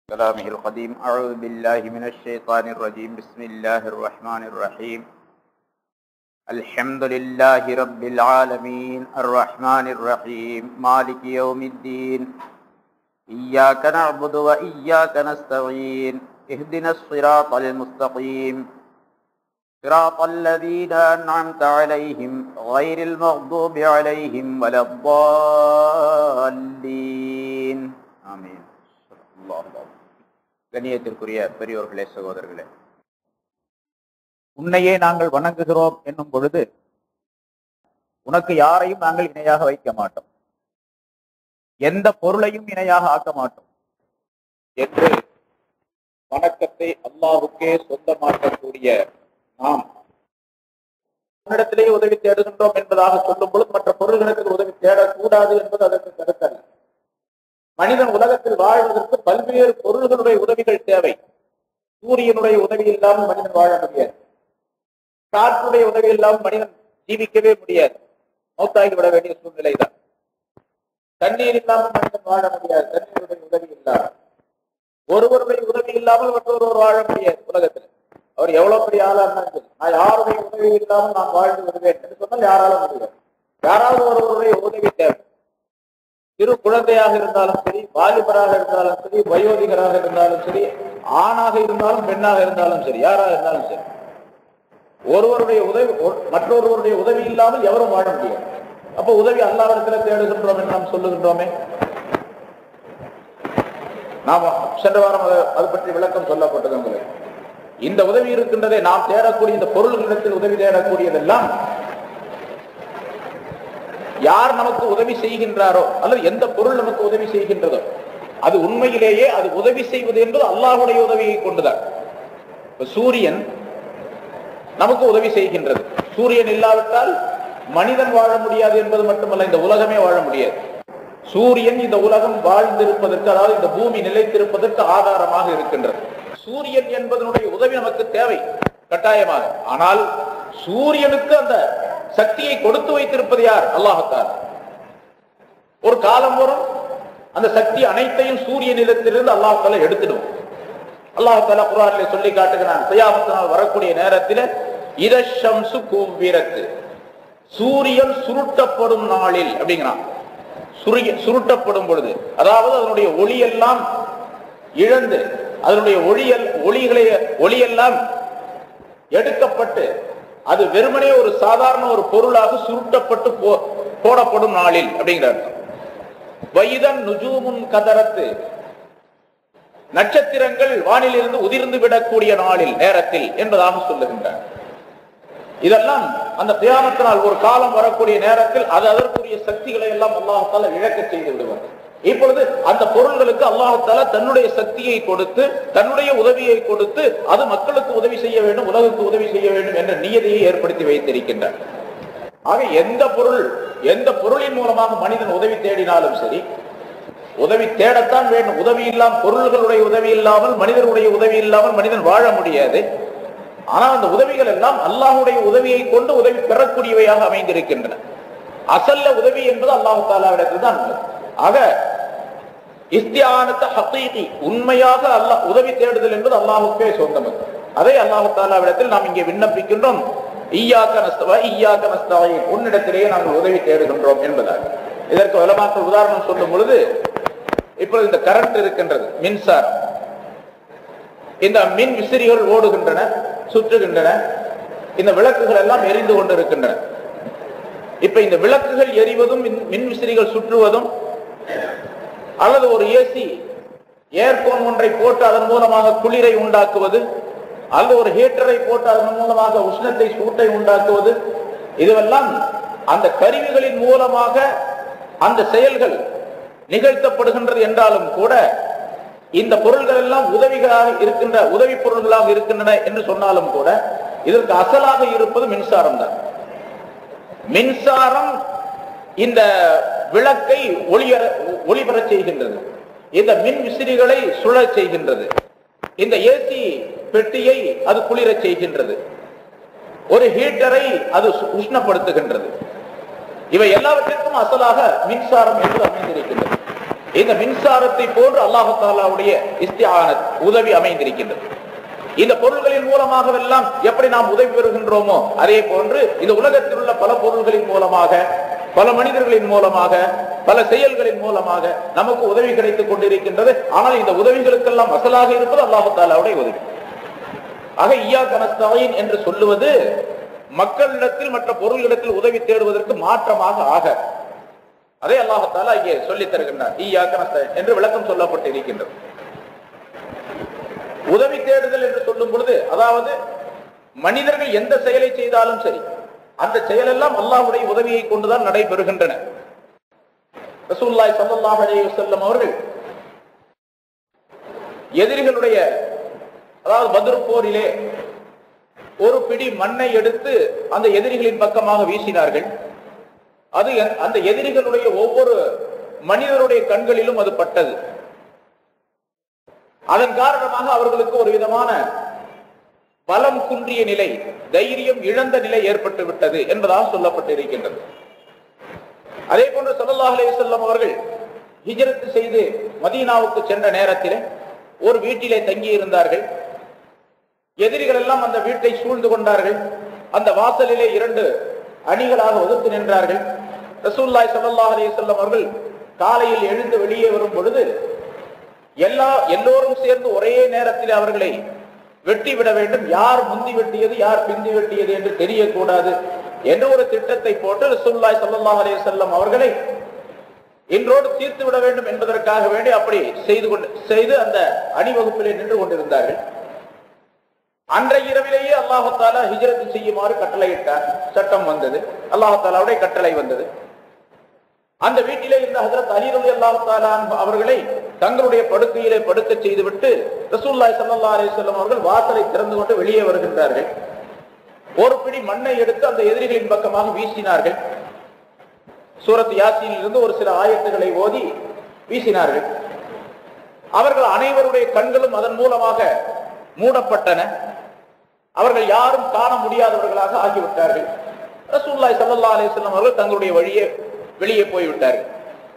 كلامه القديم أعوذ بالله من الشيطان الرجيم بسم الله الرحمن الرحيم الحمد لله رب العالمين الرحمن الرحيم مالك يوم الدين إياك نعبد وإياك نستعين اهدنا الصراط المستقيم صراط الذين أنعمت عليهم غير المغضوب عليهم ولا الضالين آمين صدق الله العظيم கண்ணியத்திற்குரிய பெரியோர்களே சகோதரர்களே உன்னையே நாங்கள் வணங்குகிறோம் என்னும் பொழுது உனக்கு யாரையும் நாங்கள் இணையாக வைக்க மாட்டோம் எந்த பொருளையும் இணையாக ஆக்க மாட்டோம் என்று வணக்கத்தை அல்லாஹுக்கே சொந்தமாக்கக்கூடிய நாம் உன்னிடத்திலேயே உதவி தேடுகின்றோம் என்பதாக சொல்லும் பொழுது மற்ற பொருள்களுக்கு உதவி தேடக்கூடாது என்பது அதற்கு கருத்தல்ல மனிதன் உலகத்தில் வாழ்வதற்கு பல்வேறு பொருள்களுடைய உதவிகள் தேவை சூரியனுடைய உதவி இல்லாமல் மனிதன் வாழ முடியாது காற்றுடைய உதவி இல்லாமல் மனிதன் ஜீவிக்கவே முடியாது மௌத்தாகி விட வேண்டிய சூழ்நிலை தான் தண்ணீர் இல்லாமல் மனிதன் வாழ முடியாது தண்ணீருடைய உதவி இல்லாமல் ஒருவருடைய உதவி இல்லாமல் மற்றொருவர் வாழ முடியாது உலகத்தில் அவர் எவ்வளவு பெரிய ஆளா இருந்தாலும் சரி நான் யாருடைய உதவி இல்லாமல் நான் வாழ்ந்து வருவேன் என்று சொன்னால் யாரால முடியாது யாராவது ஒருவருடைய உதவி தேவை சிறு குழந்தையாக இருந்தாலும் சரி வாலிபராக இருந்தாலும் சரி வயோதிகராக இருந்தாலும் சரி ஆணாக இருந்தாலும் பெண்ணாக இருந்தாலும் சரி யாராக இருந்தாலும் சரி ஒருவருடைய உதவி ஒரு- மற்றொருவருடைய உதவி இல்லாமல் எவரும் வாழ முடியாது அப்ப உதவி அல்லாவிடத்தில் தேடுகின்றோம் என்று நாம் சொல்லுகின்றோமே நாம சென்ற வாரம் அதை அது பற்றி விளக்கம் சொல்லப்பட்டது உங்களுக்கு இந்த உதவி இருக்கின்றதே நாம் தேடக்கூடிய இந்த பொருள்களிடத்தில் உதவி தேடக்கூடியதெல்லாம் யார் நமக்கு உதவி செய்கின்றாரோ அல்லது எந்த பொருள் நமக்கு உதவி செய்கின்றதோ அது உண்மையிலேயே அது உதவி செய்வது என்பது அல்லாஹுடைய உதவியை கொண்டுதான் இப்ப சூரியன் நமக்கு உதவி செய்கின்றது சூரியன் இல்லாவிட்டால் மனிதன் வாழ முடியாது என்பது மட்டுமல்ல இந்த உலகமே வாழ முடியாது சூரியன் இந்த உலகம் வாழ்ந்திருப்பதற்கு அதாவது இந்த பூமி நிலைத்திருப்பதற்கு ஆதாரமாக இருக்கின்றது சூரியன் என்பதனுடைய உதவி நமக்கு தேவை கட்டாயமாக ஆனால் சூரியனுக்கு அந்த சக்தியை கொடுத்து வைத்திருப்பது யார் அல்லாஹத்தார் ஒரு காலம் வரும் அந்த சக்தி அனைத்தையும் சூரியனிடத்திலிருந்து அல்லாஹால எடுத்துடும் அல்லாஹால குரானிலே சொல்லி காட்டுகிறான் செய்யாமத்தினால் வரக்கூடிய நேரத்தில் இரஷம்சு கூவீரத்து சூரியன் சுருட்டப்படும் நாளில் அப்படிங்கிறான் சுருகி சுருட்டப்படும் பொழுது அதாவது அதனுடைய ஒளியெல்லாம் இழந்து அதனுடைய ஒளியல் ஒளிகளை ஒளியெல்லாம் எடுக்கப்பட்டு அது வெறுமனே ஒரு சாதாரண ஒரு பொருளாக சுருட்டப்பட்டு போ- போடப்படும் நாளில் அப்படிங்கிற அர்த்தம் வைதன் நுஜூமுன் கதரத்து நட்சத்திரங்கள் வானிலிருந்து உதிர்ந்து விடக்கூடிய நாளில் நேரத்தில் என்பதாக சொல்லுகின்றார் இதெல்லாம் அந்த தியானத்தினால் ஒரு காலம் வரக்கூடிய நேரத்தில் அது அதற்குரிய சக்திகளை எல்லாம் அல்லாஹால இழக்க செய்து விடுவார் இப்பொழுது அந்த பொருள்களுக்கு அல்லாஹால தன்னுடைய சக்தியை கொடுத்து தன்னுடைய உதவியை கொடுத்து அது மக்களுக்கு உதவி செய்ய வேண்டும் உலகுக்கு உதவி செய்ய வேண்டும் என்ற நியதியை ஏற்படுத்தி வைத்திருக்கின்றார் ஆக எந்த பொருள் எந்த பொருளின் மூலமாக மனிதன் உதவி தேடினாலும் சரி உதவி தேடத்தான் வேண்டும் உதவி இல்லாமல் பொருள்களுடைய உதவி இல்லாமல் மனிதனுடைய உதவி இல்லாமல் மனிதன் வாழ முடியாது ஆனால் அந்த உதவிகள் எல்லாம் அல்லாஹுடைய உதவியை கொண்டு உதவி பெறக்கூடியவையாக அமைந்திருக்கின்றன அசல்ல உதவி என்பது அல்லாஹு தாலாவிடத்தில் தான் உள்ளது ஆக இஸ்தியானத்தை ஹத்தீகி உண்மையாக அல்லாஹ் உதவி தேடுதல் என்பது அல்லாஹுக்கே சொந்தமது அதை அல்லாஹு தாலாவிடத்தில் நாம் இங்கே விண்ணப்பிக்கின்றோம் ஈயாக்க நஸ்தவா ஈயாக்க நஸ்தவாயின் உன்னிடத்திலேயே நாங்கள் உதவி தேடுகின்றோம் என்பதாக இதற்கு வலமாக்கள் உதாரணம் சொல்லும் பொழுது இப்பொழுது இந்த கரண்ட் இருக்கின்றது மின்சாரம் இந்த மின் விசிறிகள் ஓடுகின்றன சுற்றுகின்றன இந்த விளக்குகள் எல்லாம் எரிந்து கொண்டிருக்கின்றன இப்ப இந்த விளக்குகள் எரிவதும் மின்- மின் விசிறிகள் சுற்றுவதும் அல்லது ஒரு ஏசி ஏர்கோன் ஒன்றை போட்டு அதன் மூலமாக குளிரை உண்டாக்குவது அல்லது ஒரு ஹீட்டரை போட்டு அதன் மூலமாக உஷ்ணத்தை சூட்டை உண்டாக்குவது இதுவெல்லாம் அந்த கருவிகளின் மூலமாக அந்த செயல்கள் நிகழ்த்தப்படுகின்றது என்றாலும் கூட இந்த பொருள்கள் எல்லாம் உதவிகளாக இருக்கின்ற உதவி பொருள்களாக இருக்கின்றன என்று சொன்னாலும் கூட இதற்கு அசலாக இருப்பது மின்சாரம் தான் மின்சாரம் இந்த விளக்கை ஒளியர ஒளிபெறச் செய்கின்றது இந்த மின் விசிறிகளை சுழறச் செய்கின்றது இந்த ஏசி பெட்டியை அது குளிரச் செய்கின்றது ஒரு ஹீட்டரை அது சு- உஷ்ணப்படுத்துகின்றது இவை எல்லாவற்றிற்கும் அசலாக மின்சாரம் என்று அமைந்திருக்கின்றது இந்த மின்சாரத்தை போன்று அல்லாஹு தாலாவுடைய இஸ்தியானத் உதவி அமைந்திருக்கின்றது இந்த பொருள்களின் மூலமாகவெல்லாம் எப்படி நாம் உதவி பெறுகின்றோமோ அதே போன்று இந்த உலகத்தில் உள்ள பல பொருள்களின் மூலமாக பல மனிதர்களின் மூலமாக பல செயல்களின் மூலமாக நமக்கு உதவி கிடைத்துக் கொண்டிருக்கின்றது ஆனால் இந்த உதவிகளுக்கெல்லாம் அசலாக இருப்பது அல்லாஹு தாலாவுடைய உதவி ஆக ஈயா கனஸ்தாயின் என்று சொல்லுவது மக்களிடத்தில் மற்ற பொருளிடத்தில் உதவி தேடுவதற்கு மாற்றமாக ஆக அதே அல்லாஹத்தாலா இங்கே சொல்லித் தருகின்றார் ஈயா கனஸ்தாயின் என்று விளக்கம் சொல்லப்பட்டு இருக்கின்றது உதவி தேடுதல் என்று சொல்லும் பொழுது அதாவது மனிதர்கள் எந்த செயலை செய்தாலும் சரி அந்த செயலெல்லாம் அல்லாஹ்வுடைய உதவியை கொண்டுதான் நடைபெறுகின்றன ரசூலுல்லாஹி ஸல்லல்லாஹு அலைஹி வஸல்லம் அவர்கள் எதிரிகளுடைய அதாவது பத்ர் போரிலே ஒரு பிடி மண்ணை எடுத்து அந்த எதிரிகளின் பக்கமாக வீசினார்கள் அது எ- அந்த எதிரிகளுடைய ஒவ்வொரு மனிதருடைய கண்களிலும் அது பட்டது அதன் காரணமாக அவர்களுக்கு ஒரு விதமான பலம் குன்றிய நிலை தைரியம் இழந்த நிலை ஏற்பட்டு விட்டது என்பதாக சொல்லப்பட்டிருக்கின்றது அதே போன்று ஸல்லல்லாஹு அலைஹி வஸல்லம் அவர்கள் ஹிஜ்ரத் செய்து மதீனாவுக்கு சென்ற நேரத்திலே ஒரு வீட்டிலே தங்கி இருந்தார்கள் எதிரிகள் எல்லாம் அந்த வீட்டை சூழ்ந்து கொண்டார்கள் அந்த வாசலிலே இரண்டு அணிகளாக ஒதுத்து நின்றார்கள் ரசூலுல்லாஹி ஸல்லல்லாஹு அலைஹி வஸல்லம் அவர்கள் காலையில் எழுந்து வெளியே வரும் பொழுது எல்லா எல்லோரும் சேர்ந்து ஒரே நேரத்தில் அவர்களை வெட்டி விட வேண்டும் யார் முந்தி வெட்டியது யார் பிந்தி வெட்டியது என்று தெரியக்கூடாது என்ற ஒரு திட்டத்தை போட்டு ரசூலுல்லாஹி ஸல்லல்லாஹு அலைஹி வஸல்லம் அவர்களை இன்றோடு தீர்த்து விட வேண்டும் என்பதற்காக வேண்டி அப்படி செய்து கொண்டு செய்து அந்த அணிவகுப்பிலே நின்று கொண்டிருந்தார்கள் அன்றைய இரவிலேயே அல்லாஹு தாலா ஹிஜ்ரத் செய்யுமாறு கட்டளையிட்டார் சட்டம் வந்தது அல்லாஹு தாலாவுடைய கட்டளை வந்தது அந்த வீட்டிலே இருந்த ஹஜரத் அலி ரலி அல்லாஹு தாலா அவர்களை தங்களுடைய படுக்கையிலே படுக்க செய்துவிட்டு ரசூலுல்லாஹி ஸல்லல்லாஹு அலைஹி வஸல்லம் அவர்கள் வாசலை திறந்து கொண்டு வெளியே வருகின்றார்கள் ஒரு பிடி மண்ணை எடுத்து அந்த எதிரிகளின் பக்கமாக வீசினார்கள் சூரத் யாசீனில் இருந்து ஒரு சில ஆயத்துகளை ஓதி வீசினார்கள் அவர்கள் அனைவருடைய கண்களும் அதன் மூலமாக மூடப்பட்டன அவர்கள் யாரும் காண முடியாதவர்களாக ஆகிவிட்டார்கள் ரசூலுல்லாஹி ஸல்லல்லாஹு அலைஹி வஸல்லம் அவர்கள் தங்களுடைய வழியே வெளியே போய்விட்டார்கள்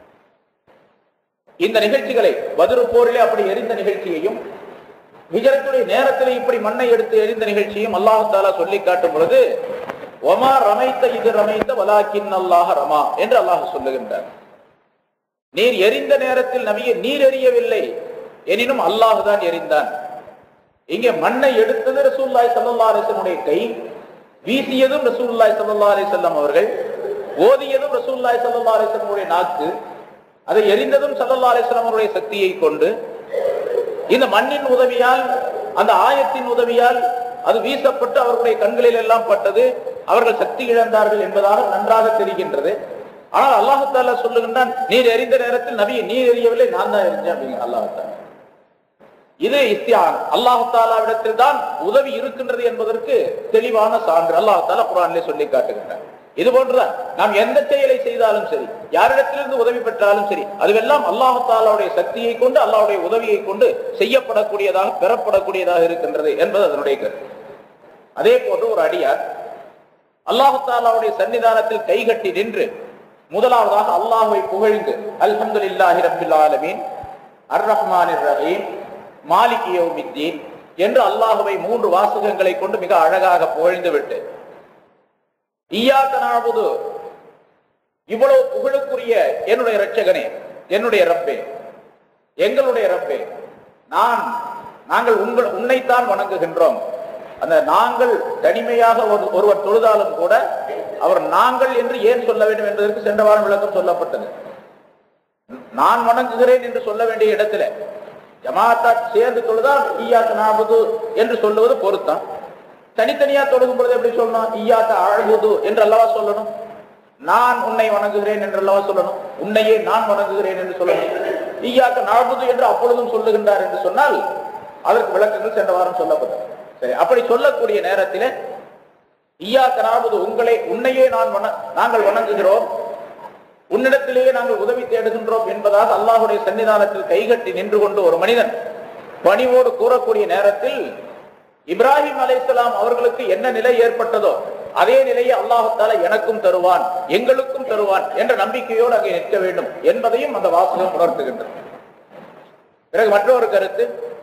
இந்த நிகழ்ச்சிகளை பதிரு போரிலே அப்படி எரிந்த நிகழ்ச்சியையும் ஹிஜரத்துடைய நேரத்திலே இப்படி மண்ணை எடுத்து எரிந்த நிகழ்ச்சியும் அல்லாஹ் தாலா சொல்லி காட்டும் பொழுது ஒமா ரமைத்த இது ரமைத்த வலாக்கின் அல்லாஹ ரமா என்று அல்லாஹ் சொல்லுகின்றார் நீர் எரிந்த நேரத்தில் நபியை நீர் எரியவில்லை எனினும் அல்லாஹ் தான் எரிந்தான் இங்கே மண்ணை எடுத்தது ரசூல்லாய் சல்லா அலிசனுடைய கை வீசியதும் ரசூல்லாய் சல்லா அலிசல்லம் அவர்கள் ஓதியதும் ரசூல்லாய் சல்லா அலிசனுடைய நாக்கு அதை எரிந்ததும் சல்லா அலிஸ்லாம் அவருடைய சக்தியை கொண்டு இந்த மண்ணின் உதவியால் அந்த ஆயத்தின் உதவியால் அது வீசப்பட்டு அவர்களுடைய கண்களில் எல்லாம் பட்டது அவர்கள் சக்தி இழந்தார்கள் என்பதாக நன்றாக தெரிகின்றது ஆனால் அல்லாஹு தாலா சொல்லுகின்றான் நீர் எரிந்த நேரத்தில் நபி நீர் எரியவில்லை நான் தான் எரிஞ்சேன் அப்படிங்கிற அல்லாஹு தாலா இது இஸ்தியான் அல்லாஹு தாலாவிடத்தில் தான் உதவி இருக்கின்றது என்பதற்கு தெளிவான சான்று அல்லாஹு தாலா குரானிலே சொல்லி காட்டுகின்றார் இது போன்றுதான் நாம் எந்த செயலை செய்தாலும் சரி யாரிடத்திலிருந்து உதவி பெற்றாலும் சரி அதுவெல்லாம் அல்லாஹு தாலாவுடைய சக்தியை கொண்டு அல்லாஹ்வுடைய உதவியை கொண்டு செய்யப்படக்கூடியதாக பெறப்படக்கூடியதாக இருக்கின்றது என்பது அதனுடைய கருத்து அதே போன்று ஒரு அடியார் அல்லாஹு தாலாவுடைய சன்னிதானத்தில் கைகட்டி நின்று முதலாவதாக அல்லாஹ்வை புகழ்ந்து அல்ஹம்துலில்லாஹி ரப்பில் ஆலமீன் அர் ரஹ்மானிர் ரஹீம் மாலிக் யௌமித்தீன் என்று அல்லாஹ்வை மூன்று வாசகங்களை கொண்டு மிக அழகாக புகழ்ந்து விட்டு ஈயாக்க நாபுது இவ்வளவு புகழுக்குரிய என்னுடைய இரட்சகனே என்னுடைய ரப்பே எங்களுடைய ரப்பே நான் நாங்கள் உங்கள் உன்னைத்தான் வணங்குகின்றோம் அந்த நாங்கள் தனிமையாக ஒரு- ஒருவர் தொழுதாலும் கூட அவர் நாங்கள் என்று ஏன் சொல்ல வேண்டும் என்பதற்கு சென்ற வாரம் விளக்கம் சொல்லப்பட்டது நான் வணங்குகிறேன் என்று சொல்ல வேண்டிய இடத்துல ஜமாத்தா சேர்ந்து தொழுதால் ஈயாக்க நாபுது என்று சொல்லுவது பொருத்தம் தனித்தனியா தொழுகும் பொழுது எப்படி சொல்லணும் ஈயாக்க அழகுது என்று அல்லவா சொல்லணும் நான் உன்னை வணங்குகிறேன் என்று அல்லவா சொல்லணும் உன்னையே நான் வணங்குகிறேன் என்று சொல்லணும் ஈயாக்க நாபுது என்று அப்பொழுதும் சொல்லுகின்றார் என்று சொன்னால் அதற்கு விளக்கங்கள் சென்ற வாரம் சொல்லப்பட்டது சரி அப்படி சொல்லக்கூடிய நேரத்தில் ஈயாக்க நாபுது உங்களை உன்னையே நான் வண நாங்கள் வணங்குகிறோம் உன்னிடத்திலேயே நாங்கள் உதவி தேடுகின்றோம் என்பதாக அல்லாஹுடைய சன்னிதானத்தில் கைகட்டி நின்று கொண்டு ஒரு மனிதன் பணிவோடு கூறக்கூடிய நேரத்தில் இப்ராஹிம் அலைஹிஸ்ஸலாம் அவர்களுக்கு என்ன நிலை ஏற்பட்டதோ அதே நிலையை அல்லாஹத்தால எனக்கும் தருவான் எங்களுக்கும் தருவான் என்ற நம்பிக்கையோடு அங்கே நிற்க வேண்டும் என்பதையும் அந்த வாசகம் உணர்த்துகின்றது பிறகு மற்றொரு கருத்து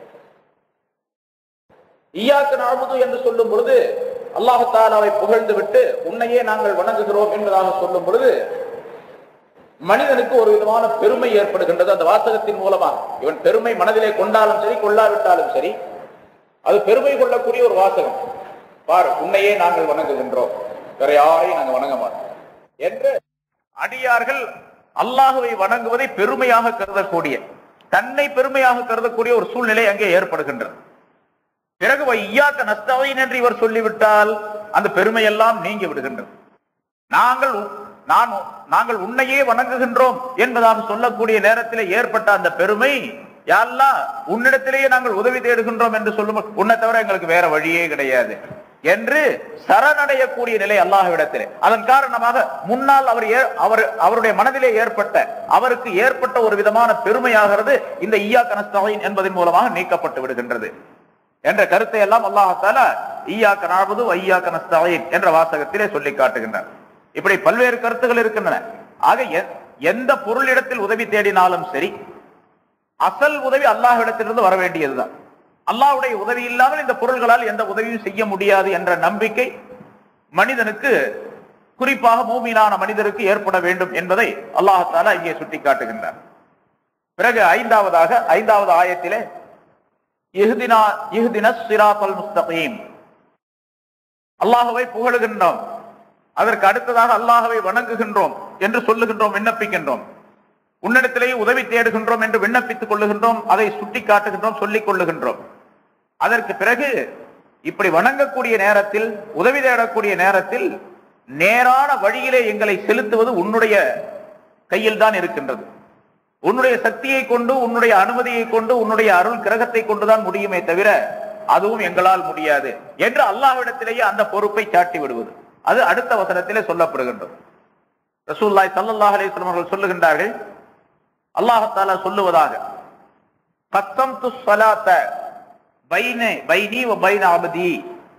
ஈயாக்கு நாபுது என்று சொல்லும் பொழுது அல்லாஹத்தாலாவை புகழ்ந்து விட்டு உன்னையே நாங்கள் வணங்குகிறோம் என்பதாக சொல்லும் பொழுது மனிதனுக்கு ஒரு விதமான பெருமை ஏற்படுகின்றது அந்த வாசகத்தின் மூலமாக இவன் பெருமை மனதிலே கொண்டாலும் சரி கொள்ளாவிட்டாலும் சரி அது பெருமை கொள்ளக்கூடிய ஒரு வாசகம் பார் உன்னையே நாங்கள் வணங்குகின்றோம் வேற யாரையும் நாங்கள் வணங்க மாட்டோம் என்று அடியார்கள் அல்லாஹுவை வணங்குவதை பெருமையாக கருதக்கூடிய தன்னை பெருமையாக கருதக்கூடிய ஒரு சூழ்நிலை அங்கே ஏற்படுகின்றது பிறகு ஐயாக்க நஸ்தவைன் என்று இவர் சொல்லிவிட்டால் அந்த பெருமையெல்லாம் நீங்கி விடுகின்றது நாங்கள் உ- நான் உ- நாங்கள் உன்னையே வணங்குகின்றோம் என்பதாக சொல்லக்கூடிய நேரத்தில் ஏற்பட்ட அந்த பெருமை யாரெல்லாம் உன்னிடத்திலேயே நாங்கள் உதவி தேடுகின்றோம் என்று சொல்லும் உன்னை தவிர எங்களுக்கு வேற வழியே கிடையாது என்று சரணடையக்கூடிய நிலை அல்லாஹ்விடத்திலே அதன் காரணமாக முன்னால் அவர் ஏ- அவர் அவருடைய மனதிலே ஏற்பட்ட அவருக்கு ஏற்பட்ட ஒரு விதமான பெருமையாகிறது இந்த ஈயா கனஸ்தவைன் என்பதன் மூலமாக நீக்கப்பட்டு விடுகின்றது என்ற கருத்தை எல்லாம் அல்லாஹால ஈயாக்க நாபது ஐயாக்க நஸ்தவைன் என்ற வாசகத்திலே சொல்லி காட்டுகின்றார் இப்படி பல்வேறு கருத்துகள் இருக்கின்றன ஆக எ- எந்த பொருளிடத்தில் உதவி தேடினாலும் சரி அசல் உதவி அல்லாஹ்விடத்திலிருந்து வர வேண்டியதுதான் அல்லாஹ்வுடைய உதவி இல்லாமல் இந்த பொருள்களால் எந்த உதவியும் செய்ய முடியாது என்ற நம்பிக்கை மனிதனுக்கு குறிப்பாக மூமினான மனிதருக்கு ஏற்பட வேண்டும் என்பதை அல்லாஹால இங்கே சுட்டி காட்டுகின்றார் பிறகு ஐந்தாவதாக ஐந்தாவது ஆயத்திலே இஹ்தினா இஹ்தின சிராத்தல் முஸ்தகீம் அல்லாஹ்வை புகழுகின்றோம் அதற்கு அடுத்ததாக அல்லாஹ்வை வணங்குகின்றோம் என்று சொல்லுகின்றோம் விண்ணப்பிக்கின்றோம் உன்னிடத்திலேயே உதவி தேடுகின்றோம் என்று விண்ணப்பித்துக் கொள்ளுகின்றோம் அதை சுட்டி காட்டுகின்றோம் சொல்லிக் கொள்ளுகின்றோம் அதற்கு பிறகு இப்படி வணங்கக்கூடிய நேரத்தில் உதவி தேடக்கூடிய நேரத்தில் நேரான வழியிலே எங்களை செலுத்துவது உன்னுடைய கையில் தான் இருக்கின்றது உன்னுடைய சக்தியை கொண்டு உன்னுடைய அனுமதியை கொண்டு உன்னுடைய அருள் கிரகத்தை கொண்டுதான் முடியுமே தவிர அதுவும் எங்களால் முடியாது என்று அல்லாஹ்விடத்திலேயே அந்த பொறுப்பை சாட்டி விடுவது அது அடுத்த வசனத்திலே சொல்லப்படுகின்றது ரசூல்லாய் சல்லல்லாஹு அலைஹி வஸல்லம் அவர்கள் சொல்லுகின்றார்கள் அல்லாஹத்தாலா சொல்லுவதாக கத்தம் து ஸலாத்த பைனே பைனி வ பைன அபதி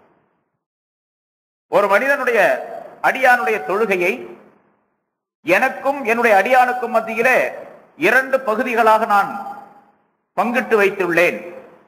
ஒரு மனிதனுடைய அடியானுடைய தொழுகையை எனக்கும் என்னுடைய அடியானுக்கும் மத்தியிலே இரண்டு பகுதிகளாக நான் பங்கிட்டு வைத்துள்ளேன்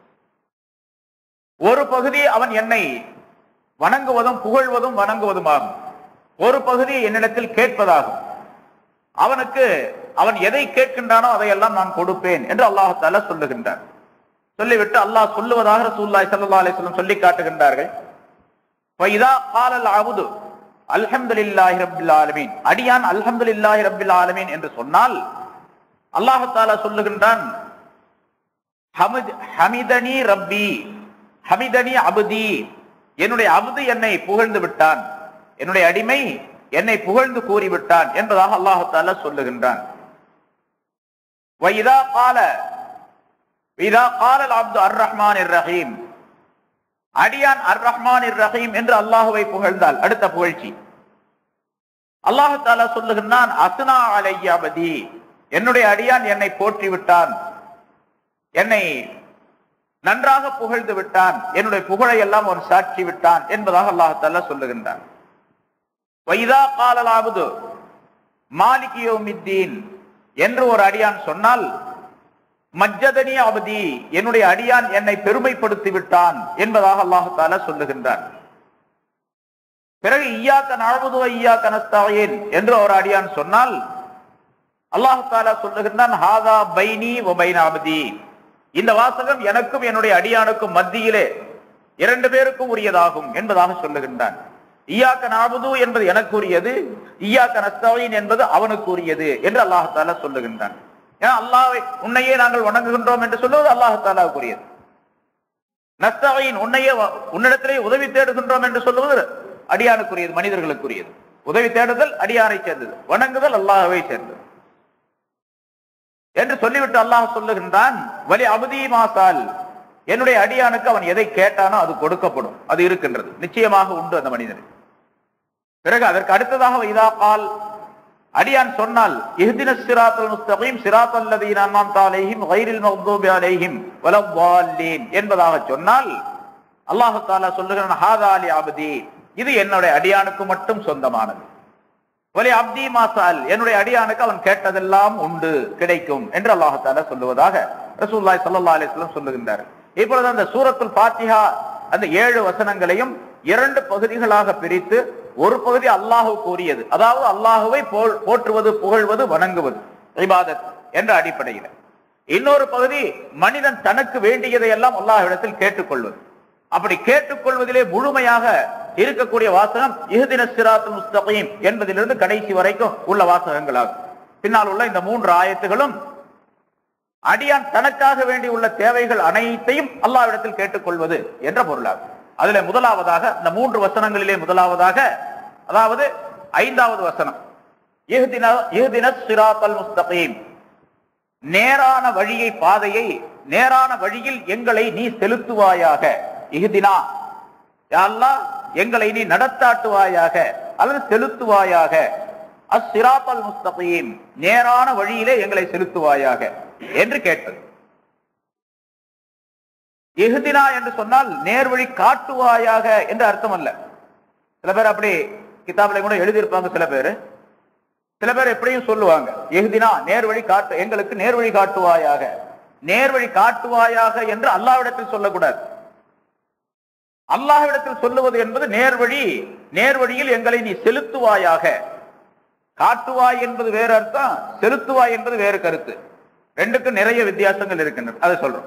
ஒரு பகுதி அவன் என்னை வணங்குவதும் புகழ்வதும் வணங்குவதுமாகும் ஒரு பகுதி என்னிடத்தில் கேட்பதாகும் அவனுக்கு அவன் எதை கேட்கின்றானோ அதையெல்லாம் நான் கொடுப்பேன் என்று அல்லாஹால சொல்லுகின்றார் சொல்லிவிட்டு அல்லாஹ் சொல்லுவதாக ரசூலுல்லாஹி ஸல்லல்லாஹு அலைஹி வஸல்லம் சொல்லி காட்டுகின்றார்கள் ஃபைதா காலல் அபுது அல்ஹம்துலில்லாஹி ரப்பில் ஆலமீன் அடியான் அல்ஹம்துலில்லாஹி ரப்பில் ஆலமீன் என்று சொன்னால் அல்லாஹ் தஆலா சொல்லுகின்றான் ஹமித் ஹமிதனி ரப்பி ஹமிதனி அபுதி என்னுடைய அபுது என்னை புகழ்ந்து விட்டான் என்னுடைய அடிமை என்னை புகழ்ந்து கூறிவிட்டான் என்பதாக அல்லாஹ் தஆலா சொல்லுகின்றான் வைதா கால இதா காலல் அப்து அர் ரஹ்மான் ரஹீம் அடியான் அர் ரஹ்மான் ரஹீம் என்று அல்லாஹுவை புகழ்ந்தால் அடுத்த புகழ்ச்சி அல்லாஹு தாலா சொல்லுகின்றான் அஸ்னா அலையாபதி என்னுடைய அடியான் என்னை போற்றி விட்டான் என்னை நன்றாக புகழ்ந்து விட்டான் என்னுடைய புகழை எல்லாம் அவன் சாட்சி விட்டான் என்பதாக அல்லாஹு தாலா சொல்லுகின்றான் வைதா காலலாவது மாலிகியோமித்தீன் என்று ஒரு அடியான் சொன்னால் மஜ்ஜதனி அபதி என்னுடைய அடியான் என்னை பெருமைப்படுத்தி விட்டான் என்பதாக அல்லாஹு தாலா சொல்லுகின்றான் பிறகு ஈயாக்க நாழ்வதுவ ஈயாக்க நஸ்தாயேன் என்று ஒரு அடியான் சொன்னால் அல்லாஹு தாலா சொல்லுகின்றான் ஹாதா பைனி ஒபைன அபதி இந்த வாசகம் எனக்கும் என்னுடைய அடியானுக்கும் மத்தியிலே இரண்டு பேருக்கும் உரியதாகும் என்பதாக சொல்லுகின்றான் ஈயாக்க நாபுது என்பது எனக்கு உரியது ஈயாக்க நஸ்தாயின் என்பது அவனுக்கு உரியது என்று அல்லாஹு தாலா சொல்லுகின்றான் ஏன் அல்லாவை உன்னையே நாங்கள் வணங்குகின்றோம் என்று சொல்லுவது அல்லாஹு தாலாவுக்குரியது நஸ்தாயின் உன்னையே வ- உன்னிடத்திலே உதவி தேடுகின்றோம் என்று சொல்லுவது அடியானுக்குரியது மனிதர்களுக்குரியது உதவி தேடுதல் அடியானை சேர்ந்தது வணங்குதல் அல்லாஹ்வை சேர்ந்தது என்று சொல்லிவிட்டு அல்லாஹ் சொல்லுகின்றான் வலி அபதி மாசால் என்னுடைய அடியானுக்கு அவன் எதை கேட்டானோ அது கொடுக்கப்படும் அது இருக்கின்றது நிச்சயமாக உண்டு அந்த மனிதனுக்கு பிறகு அதற்கு அடுத்ததாக இதா கால் அடியான் சொன்னால் இஹ்தின சிராத்தல் முஸ்தகீம் சிராத்தல் லதீன அன்அம்த அலைஹிம் கைரில் மக்தூபி அலைஹிம் வலضالين என்பதாக சொன்னால் அல்லாஹ் தஆலா சொல்லுகிறான் ஹாதா லி அப்தி இது என்னுடைய அடியானுக்கு மட்டும் சொந்தமானது ஒலி அப்தி மாசால் என்னுடைய அடியானுக்கு அவன் கேட்டதெல்லாம் உண்டு கிடைக்கும் என்று அல்லாஹால சொல்லுவதாக ரசூல்லாய் சல்லா அலிஸ்லாம் சொல்லுகின்றார் இப்பொழுது அந்த சூரத்துல் பாத்திஹா அந்த ஏழு வசனங்களையும் இரண்டு பகுதிகளாக பிரித்து ஒரு பகுதி அல்லாஹு கூறியது அதாவது அல்லாஹுவை போல்- போற்றுவது புகழ்வது வணங்குவது இபாதத் என்ற அடிப்படையில் இன்னொரு பகுதி மனிதன் தனக்கு வேண்டியதை எல்லாம் அல்லாஹ்விடத்தில் கேட்டுக்கொள்வது அப்படி கேட்டுக்கொள்வதிலே முழுமையாக இருக்கக்கூடிய வாசகம் இஹ்தின சிராத்து முஸ்தகீம் என்பதிலிருந்து கடைசி வரைக்கும் உள்ள வாசகங்களாகும் பின்னால் உள்ள இந்த மூன்று ஆயத்துகளும் அடியான் தனக்காக வேண்டி உள்ள தேவைகள் அனைத்தையும் அல்லாவிடத்தில் கேட்டுக்கொள்வது என்ற பொருளாகும் அதுல முதலாவதாக இந்த மூன்று வசனங்களிலே முதலாவதாக அதாவது ஐந்தாவது வசனம் இஹ்தின இஹ்தின சிராத்தல் முஸ்தகீம் நேரான வழியை பாதையை நேரான வழியில் எங்களை நீ செலுத்துவாயாக இஹ்தினா யா அல்லாஹ் எங்களை நீ நடத்தாட்டுவாயாக அல்லது செலுத்துவாயாக அஸ்ஸிராத்தல் முஸ்தகீம் நேரான வழியிலே எங்களை செலுத்துவாயாக என்று கேட்டது இஹ்தினா என்று சொன்னால் நேர்வழி காட்டுவாயாக என்று அர்த்தம் அல்ல சில பேர் அப்படி கிதாபில கூட எழுதியிருப்பாங்க சில பேர் சில பேர் எப்படியும் சொல்லுவாங்க எஹ்தினா நேர்வழி காட்டு எங்களுக்கு நேர்வழி காட்டுவாயாக நேர்வழி காட்டுவாயாக என்று அல்லாஹ்விடத்தில் சொல்லக்கூடாது அல்லாஹ்விடத்தில் சொல்லுவது என்பது நேர்வழி நேர்வழியில் எங்களை நீ செலுத்துவாயாக காட்டுவாய் என்பது வேறு அர்த்தம் செலுத்துவாய் என்பது வேறு கருத்து ரெண்டுக்கும் நிறைய வித்தியாசங்கள் இருக்கின்றன அதை சொல்றோம்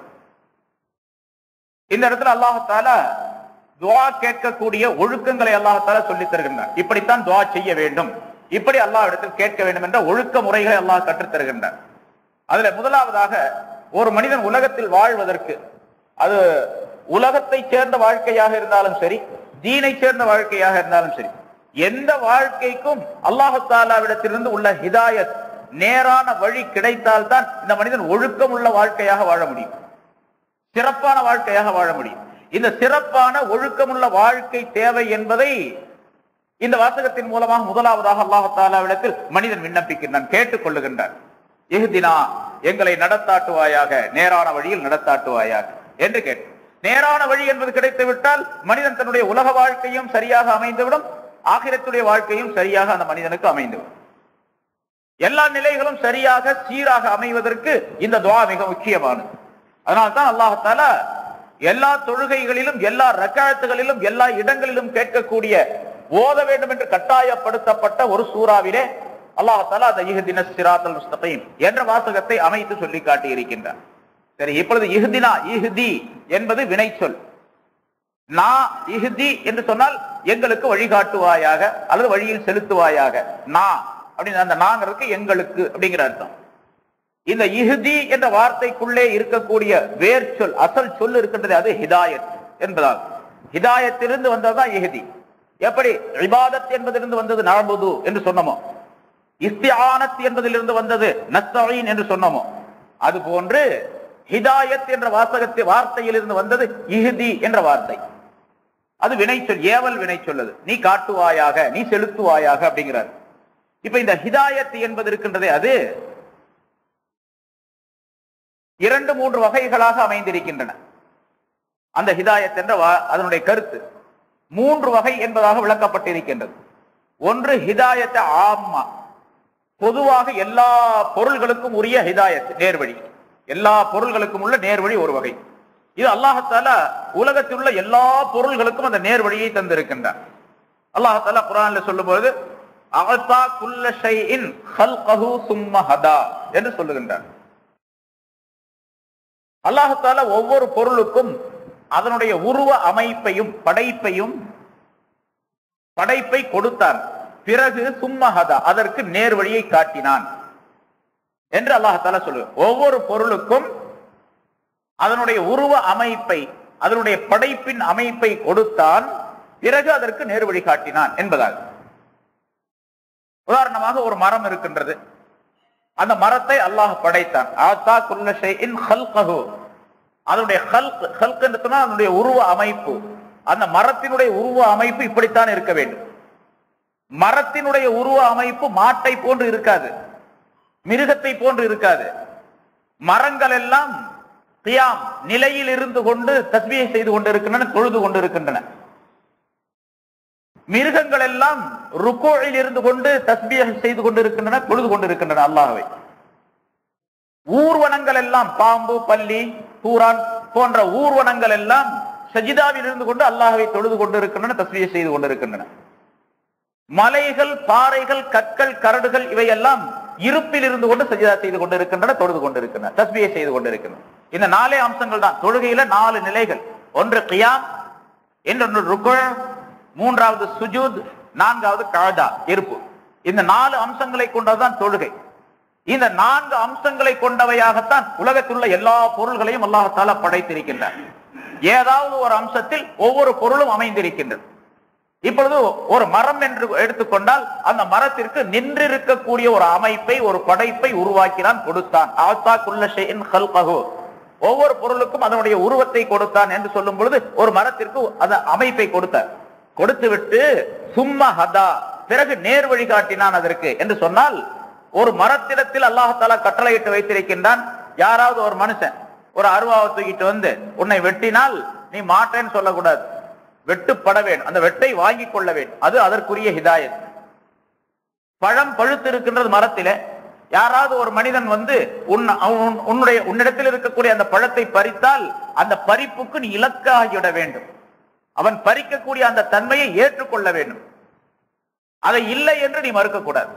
இந்த இடத்துல அல்லாஹால துவா கேட்கக்கூடிய ஒழுக்கங்களை அல்லாஹால சொல்லித் தருகின்றார் இப்படித்தான் துவா செய்ய வேண்டும் இப்படி அல்லாஹ் இடத்தில் கேட்க வேண்டும் என்ற ஒழுக்க முறைகளை அல்லாஹ் கற்றுத் தருகின்றார் அதுல முதலாவதாக ஒரு மனிதன் உலகத்தில் வாழ்வதற்கு அது உலகத்தை சேர்ந்த வாழ்க்கையாக இருந்தாலும் சரி தீனை சேர்ந்த வாழ்க்கையாக இருந்தாலும் சரி எந்த வாழ்க்கைக்கும் அல்லாஹாலாவிடத்திலிருந்து உள்ள ஹிதாயத் நேரான வழி கிடைத்தால்தான் இந்த மனிதன் ஒழுக்கம் உள்ள வாழ்க்கையாக வாழ முடியும் சிறப்பான வாழ்க்கையாக வாழ முடியும் இந்த சிறப்பான ஒழுக்கமுள்ள வாழ்க்கை தேவை என்பதை இந்த வாசகத்தின் மூலமாக முதலாவதாக அல்லாஹாலாவிடத்தில் மனிதன் விண்ணப்பிக்கின்றான் கேட்டுக் கொள்ளுகின்றான் இஹ்தினா எங்களை நடத்தாட்டுவாயாக நேரான வழியில் நடத்தாட்டுவாயாக என்று கேட்டு நேரான வழி என்பது கிடைத்து விட்டால் மனிதன் தன்னுடைய உலக வாழ்க்கையும் சரியாக அமைந்துவிடும் ஆகிரத்துடைய வாழ்க்கையும் சரியாக அந்த மனிதனுக்கு அமைந்துவிடும் எல்லா நிலைகளும் சரியாக சீராக அமைவதற்கு இந்த துவா மிக முக்கியமானது அதனால்தான் அல்லாஹால எல்லா தொழுகைகளிலும் எல்லா ரக்காயத்துகளிலும் எல்லா இடங்களிலும் கேட்கக்கூடிய ஓத வேண்டும் என்று கட்டாயப்படுத்தப்பட்ட ஒரு சூறாவிலே அல்லாஹால அந்த இஹ்தின சிராத்தல் முஸ்தகீம் என்ற வாசகத்தை அமைத்து சொல்லி காட்டி இருக்கின்றார் சரி இப்பொழுது இஹ்தினா இஹ்தி என்பது வினைச்சொல் நா இஹ்தி என்று சொன்னால் எங்களுக்கு வழிகாட்டுவாயாக அல்லது வழியில் செலுத்துவாயாக நா அப்படின்னு அந்த நாங்கிறதுக்கு எங்களுக்கு அப்படிங்கிற அர்த்தம் இந்த இஹ்தி என்ற வார்த்தைக்குள்ளே இருக்கக்கூடிய வேர் சொல் அசல் சொல் இருக்கின்றது அது ஹிதாயத் என்பதாகும் ஹிதாயத்திலிருந்து வந்ததுதான் இஹ்தி எப்படி இபாதத் என்பதிலிருந்து வந்தது நழம்புது என்று சொன்னோமோ இஸ்தியானத் என்பதிலிருந்து வந்தது நஸ்தீன் என்று சொன்னோமோ அது போன்று ஹிதாயத் என்ற வாசகத்தை வார்த்தையிலிருந்து வந்தது இஹ்தி என்ற வார்த்தை அது வினைச்சொல் ஏவல் வினை சொல்லது நீ காட்டுவாயாக நீ செலுத்துவாயாக அப்படிங்கிறார் இப்ப இந்த ஹிதாயத் என்பது இருக்கின்றதே அது இரண்டு மூன்று வகைகளாக அமைந்திருக்கின்றன அந்த ஹிதாயத் என்ற வா- அதனுடைய கருத்து மூன்று வகை என்பதாக விளக்கப்பட்டிருக்கின்றது ஒன்று ஹிதாயத் ஆம்மா பொதுவாக எல்லா பொருள்களுக்கும் உரிய ஹிதாயத் நேர்வழி எல்லா பொருள்களுக்கும் உள்ள நேர்வழி ஒரு வகை இது அல்லாஹத்தால உலகத்தில் உள்ள எல்லா பொருள்களுக்கும் அந்த நேர்வழியை தந்திருக்கின்றார் அல்லாஹால குரான்ல சொல்லும்போது அகத்தா குல்ல ஷைஇன் ஹல்கஹு சும்ம ஹதா என்று சொல்லுகின்றார் அல்லாஹால ஒவ்வொரு பொருளுக்கும் அதனுடைய உருவ அமைப்பையும் படைப்பையும் படைப்பை கொடுத்தான் பிறகு சும்மஹதா அதற்கு நேர்வழியை காட்டினான் என்று அல்லாஹால சொல்லு ஒவ்வொரு பொருளுக்கும் அதனுடைய உருவ அமைப்பை அதனுடைய படைப்பின் அமைப்பை கொடுத்தான் பிறகு அதற்கு நேர்வழி காட்டினான் என்பதாக உதாரணமாக ஒரு மரம் இருக்கின்றது அந்த மரத்தை அல்லாஹ் படைத்தான் ஆத்தா குல்ல ஷைஇன் ஹல்கஹு அதனுடைய ஹல்க் ஹல்க் என்று சொன்னால் அதனுடைய உருவ அமைப்பு அந்த மரத்தினுடைய உருவ அமைப்பு இப்படித்தான் இருக்க வேண்டும் மரத்தினுடைய உருவ அமைப்பு மாட்டை போன்று இருக்காது மிருகத்தை போன்று இருக்காது மரங்கள் எல்லாம் கியாம் நிலையில் இருந்து கொண்டு தஸ்பியை செய்து கொண்டு இருக்கின்றன தொழுது கொண்டு இருக்கின்றன மிருகங்கள் எல்லாம் ருக்கோழில் இருந்து கொண்டு தஸ்பீஹ் செய்து கொண்டிருக்கின்றன தொழுது கொண்டிருக்கின்றன அல்லாஹ்வை ஊர்வனங்கள் எல்லாம் பாம்பு பல்லி பூரான் போன்ற ஊர்வனங்கள் எல்லாம் சஜிதாவில் இருந்து கொண்டு அல்லாஹ்வை தொழுது கொண்டிருக்கின்றன தஸ்பீஹ் செய்து கொண்டிருக்கின்றன மலைகள் பாறைகள் கற்கள் கரடுகள் இவையெல்லாம் இருப்பில் இருந்து கொண்டு சஜிதா செய்து கொண்டிருக்கின்றன தொழுது கொண்டிருக்கின்றன தஸ்பியை செய்து கொண்டிருக்கின்றன இந்த நாலே அம்சங்கள் தான் தொழுகையில நாலு நிலைகள் ஒன்று கியாம் இன்னொன்று ருக்கு மூன்றாவது சுஜூத் நான்காவது கழதா இருப்பு இந்த நாலு அம்சங்களை கொண்டதுதான் தொழுகை இந்த நான்கு அம்சங்களை கொண்டவையாகத்தான் உலகத்தில் உள்ள எல்லா பொருள்களையும் அல்லாஹால படைத்திருக்கின்றார் ஏதாவது ஒரு அம்சத்தில் ஒவ்வொரு பொருளும் அமைந்திருக்கின்றது இப்பொழுது ஒரு மரம் என்று எடுத்துக்கொண்டால் அந்த மரத்திற்கு நின்றிருக்கக்கூடிய ஒரு அமைப்பை ஒரு படைப்பை உருவாக்கினான் கொடுத்தான் ஆத்தா குல்ல ஷைஇன் ஹல்கஹு. ஒவ்வொரு பொருளுக்கும் அதனுடைய உருவத்தை கொடுத்தான் என்று சொல்லும் பொழுது ஒரு மரத்திற்கு அந்த அமைப்பை கொடுத்தார் கொடுத்து விட்டு சும்மா ஹதா பிறகு நேர் வழி காட்டினான் அதற்கு என்று சொன்னால் ஒரு மரத்திடத்தில் அல்லாஹாலா கட்டளையிட்டு வைத்திருக்கின்றான் யாராவது ஒரு மனுஷன் ஒரு அருவாவை தூக்கிட்டு வந்து உன்னை வெட்டினால் நீ மாட்டேன்னு சொல்லக்கூடாது வெட்டுப்பட வேண்டும் அந்த வெட்டை வாங்கி கொள்ள வேண்டும் அது அதற்குரிய ஹிதாயத் பழம் பழுத்து இருக்கின்றது மரத்திலே யாராவது ஒரு மனிதன் வந்து உன் உன்- உன்னுடைய உன்னிடத்தில் இருக்கக்கூடிய அந்த பழத்தை பறித்தால் அந்த பறிப்புக்கு நீ இலக்காகிவிட வேண்டும் அவன் பறிக்கக்கூடிய அந்த தன்மையை ஏற்றுக்கொள்ள வேண்டும் அதை இல்லை என்று நீ மறுக்கக்கூடாது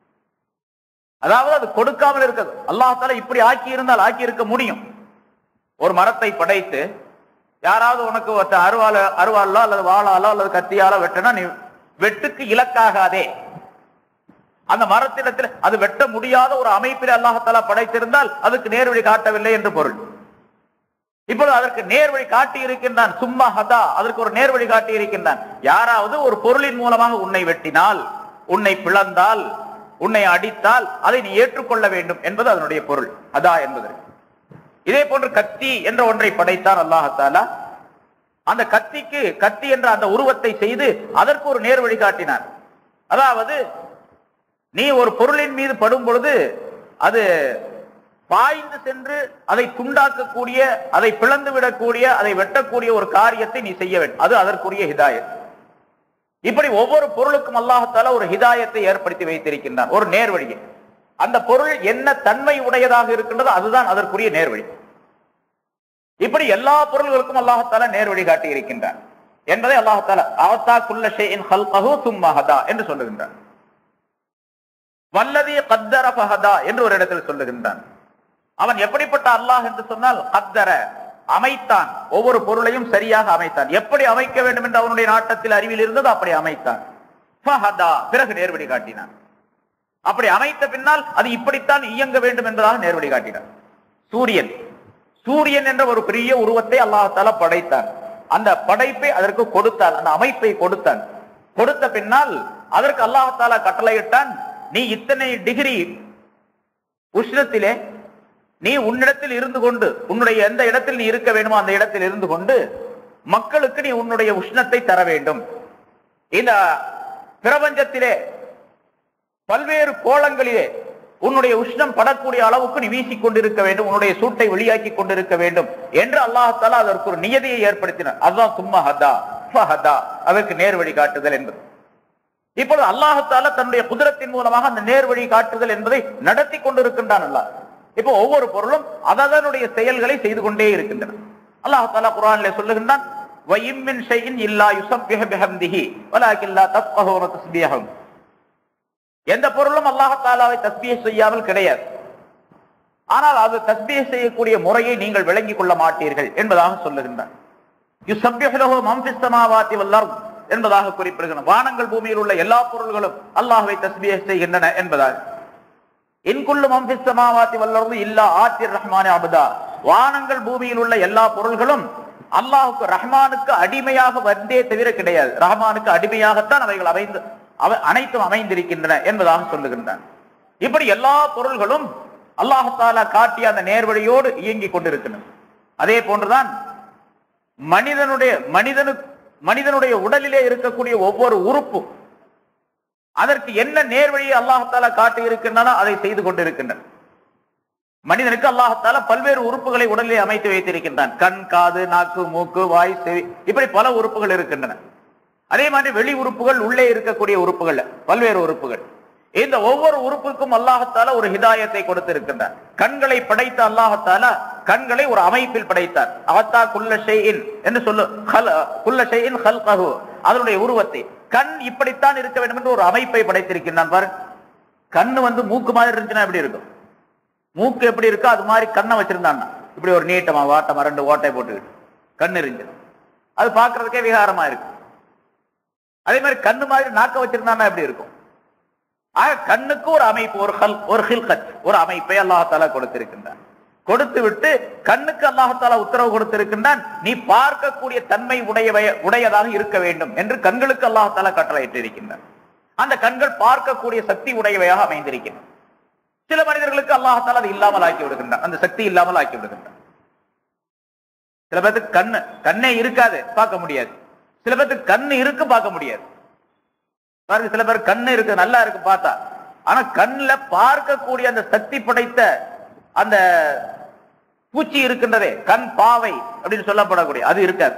அதாவது அது கொடுக்காமல் இருக்கிறது அல்லாஹால இப்படி ஆக்கி இருந்தால் ஆக்கி இருக்க முடியும் ஒரு மரத்தை படைத்து யாராவது உனக்கு ஒருத்த அருவால அருவாலோ அல்லது வாளாலோ அல்லது கத்தியாலோ வெட்டினா நீ வெட்டுக்கு இலக்காகாதே அந்த மரத்திடத்தில் அது வெட்ட முடியாத ஒரு அமைப்பில் அல்லாஹாலா படைத்திருந்தால் அதுக்கு நேர்வழி காட்டவில்லை என்று பொருள் இப்பொழுது அதற்கு நேர்வழி காட்டி இருக்கின்றான் சும்மா ஹதா அதற்கு ஒரு நேர்வழி காட்டி இருக்கின்றான் யாராவது ஒரு பொருளின் மூலமாக உன்னை வெட்டினால் உன்னை பிளந்தால் உன்னை அடித்தால் அதை நீ ஏற்றுக்கொள்ள வேண்டும் என்பது அதனுடைய பொருள் அதா என்பதற்கு இதே போன்று கத்தி என்ற ஒன்றை படைத்தான் அல்லாஹாலா அந்த கத்திக்கு கத்தி என்ற அந்த உருவத்தை செய்து அதற்கு ஒரு நேர் வழி காட்டினார் அதாவது நீ ஒரு பொருளின் மீது படும் பொழுது அது பாய்ந்து சென்று அதை துண்டாக்கக்கூடிய அதை பிளந்து விடக்கூடிய அதை வெட்டக்கூடிய ஒரு காரியத்தை நீ செய்ய வேண்டும் அது அதற்குரிய ஹிதாயத் இப்படி ஒவ்வொரு பொருளுக்கும் அல்லாஹத்தால ஒரு ஹிதாயத்தை ஏற்படுத்தி வைத்திருக்கின்றான் ஒரு நேர்வழியை அந்த பொருள் என்ன தன்மை உடையதாக இருக்கின்றதோ அதுதான் அதற்குரிய நேர்வழி இப்படி எல்லா பொருள்களுக்கும் அல்லாஹத்தால நேர்வழி காட்டி இருக்கின்றான் என்பதை அல்லாஹத்தால அவத்தா குல்ல ஷைஇன் ஹல்கஹு சும்ம ஹதா என்று சொல்லுகின்றான் வல்லதி கத்தர ஃபஹதா என்று ஒரு இடத்தில் சொல்லுகின்றான் அவன் எப்படிப்பட்ட அல்லாஹ் என்று சொன்னால் கத்தர அமைத்தான் ஒவ்வொரு பொருளையும் சரியாக அமைத்தான் எப்படி அமைக்க வேண்டும் என்று அவனுடைய நாட்டத்தில் அறிவில் இருந்தது அப்படி அமைத்தான் ஃபஹதா பிறகு நேர்வழி காட்டினான் அப்படி அமைத்த பின்னால் அது இப்படித்தான் இயங்க வேண்டும் என்பதாக நேர்வழி காட்டினார் சூரியன் சூரியன் என்ற ஒரு பெரிய உருவத்தை அல்லாஹால படைத்தான் அந்த படைப்பை அதற்கு கொடுத்தான் அந்த அமைப்பை கொடுத்தான் கொடுத்த பின்னால் அதற்கு அல்லாஹால கட்டளையிட்டான் நீ இத்தனை டிகிரி உஷ்ணத்திலே நீ உன்னிடத்தில் இருந்து கொண்டு உன்னுடைய எந்த இடத்தில் நீ இருக்க வேண்டுமோ அந்த இடத்தில் இருந்து கொண்டு மக்களுக்கு நீ உன்னுடைய உஷ்ணத்தை தர வேண்டும் இந்த பிரபஞ்சத்திலே பல்வேறு கோலங்களிலே உன்னுடைய உஷ்ணம் படக்கூடிய அளவுக்கு நீ வீசிக் கொண்டிருக்க வேண்டும் உன்னுடைய சூட்டை வெளியாக்கி கொண்டிருக்க வேண்டும் என்று அல்லாஹால அதற்கு ஒரு நியதியை ஏற்படுத்தினார் அதுதான் சும்மா ஹதா ஃபஹதா அதற்கு நேர் வழி காட்டுதல் என்பது இப்பொழுது அல்லாஹால தன்னுடைய குதிரத்தின் மூலமாக அந்த நேர் வழி காட்டுதல் என்பதை நடத்தி கொண்டிருக்கின்றான் அல்லாஹ் இப்போ ஒவ்வொரு பொருளும் அதனுடைய செயல்களை செய்து கொண்டே இருக்கின்றன அல்லாஹால குரானிலே சொல்லுகின்றான் வயிம் மின் ஷைஇன் இல்லா யுஸப்பிஹு பிஹம்திஹி வலாக்கின் லா தஃபஹூன தஸ்பீஹஹும் எந்த பொருளும் அல்லாஹாலாவை தஸ்பீஹ் செய்யாமல் கிடையாது ஆனால் அது தஸ்பீஹ் செய்யக்கூடிய முறையை நீங்கள் விளங்கிக் கொள்ள மாட்டீர்கள் என்பதாக சொல்லுகின்றார் யுஸப்பிஹு லஹு மன் ஃபிஸ் ஸமாவாதி வல் அர்த் என்பதாக குறிப்பிடுகின்றன வானங்கள் பூமியில் உள்ள எல்லா பொருள்களும் அல்லாஹ்வை தஸ்பீஹ் செய்கின்றன என்பதாக இன்குள்ளு மம்பிஸ் சமாவாத்தி வல்லர்ந்து இல்லா ஆத்திர் ரஹ்மானே அபுதா வானங்கள் பூமியில் உள்ள எல்லா பொருள்களும் அல்லாஹுக்கு ரஹ்மானுக்கு அடிமையாக வந்தே தவிர கிடையாது ரஹ்மானுக்கு அடிமையாகத்தான் அவைகள் அமைந்து அவை அனைத்தும் அமைந்திருக்கின்றன என்பதாக சொல்லுகின்றான் இப்படி எல்லா பொருள்களும் அல்லாஹாலா காட்டிய அந்த நேர்வழியோடு இயங்கிக் கொண்டிருக்கின்றன அதே போன்றுதான் மனிதனுடைய மனிதனு மனிதனுடைய உடலிலே இருக்கக்கூடிய ஒவ்வொரு உறுப்பும் அதற்கு என்ன நேர்வழியை அல்லாஹால காட்டி இருக்கின்றன அதை செய்து கொண்டிருக்கின்றன மனிதனுக்கு அல்லாஹால பல்வேறு உறுப்புகளை உடலிலே அமைத்து வைத்திருக்கின்றான் கண் காது நாக்கு மூக்கு வாய் செவி இப்படி பல உறுப்புகள் இருக்கின்றன அதே மாதிரி வெளி உறுப்புகள் உள்ளே இருக்கக்கூடிய உறுப்புகள் பல்வேறு உறுப்புகள் இந்த ஒவ்வொரு உறுப்புக்கும் அல்லாஹத்தால ஒரு ஹிதாயத்தை கொடுத்திருக்கின்றார் கண்களை படைத்த அல்லாஹத்தால கண்களை ஒரு அமைப்பில் படைத்தார் அவத்தா குல்ல ஷைஇன் என்று சொல்லு ஹல் குல்ல ஷைஇன் ஹல்கஹு அதனுடைய உருவத்தை கண் இப்படித்தான் இருக்க வேண்டும் என்று ஒரு அமைப்பை படைத்திருக்கின்றான் பாரு கண்ணு வந்து மூக்கு மாதிரி இருந்துச்சுன்னா எப்படி இருக்கும் மூக்கு எப்படி இருக்கோ அது மாதிரி கண்ணை வச்சிருந்தான்னா இப்படி ஒரு நீட்டமா வாட்டமா ரெண்டு ஓட்டை போட்டுக்கிட்டு கண் இருந்துச்சு அது பார்க்கிறதுக்கே விகாரமா இருக்கு அதே மாதிரி கண்ணு மாதிரி நாக்க வச்சிருந்தான்னா எப்படி இருக்கும் ஆக கண்ணுக்கு ஒரு அமைப்பு ஒரு ஹல் ஒரு ஹில்கத் ஒரு அமைப்பை அல்லாஹால கொடுத்திருக்கின்றான் கொடுத்து விட்டு கண்ணுக்கு அல்லாஹால உத்தரவு கொடுத்திருக்கின்றான் நீ பார்க்கக்கூடிய தன்மை உடைய உடையதாக இருக்க வேண்டும் என்று கண்களுக்கு அல்லாஹால கட்டளையிட்டு இருக்கின்றான் அந்த கண்கள் பார்க்கக்கூடிய சக்தி உடையவையாக அமைந்திருக்கின்றன சில மனிதர்களுக்கு அல்லாஹால அது இல்லாமல் ஆக்கி விடுகின்றான் அந்த சக்தி இல்லாமல் ஆக்கி விடுகின்றான் சில பேருக்கு கண்ணு கண்ணே இருக்காது பார்க்க முடியாது சில பேருக்கு கண்ணு இருக்கு பார்க்க முடியாது பாருங்க சில பேர் கண்ணு இருக்கு நல்லா இருக்கு பார்த்தா ஆனா கண்ணுல பார்க்கக்கூடிய அந்த சக்தி படைத்த அந்த பூச்சி இருக்கின்றதே கண் பாவை அப்படின்னு சொல்லப்படக்கூடிய அது இருக்காது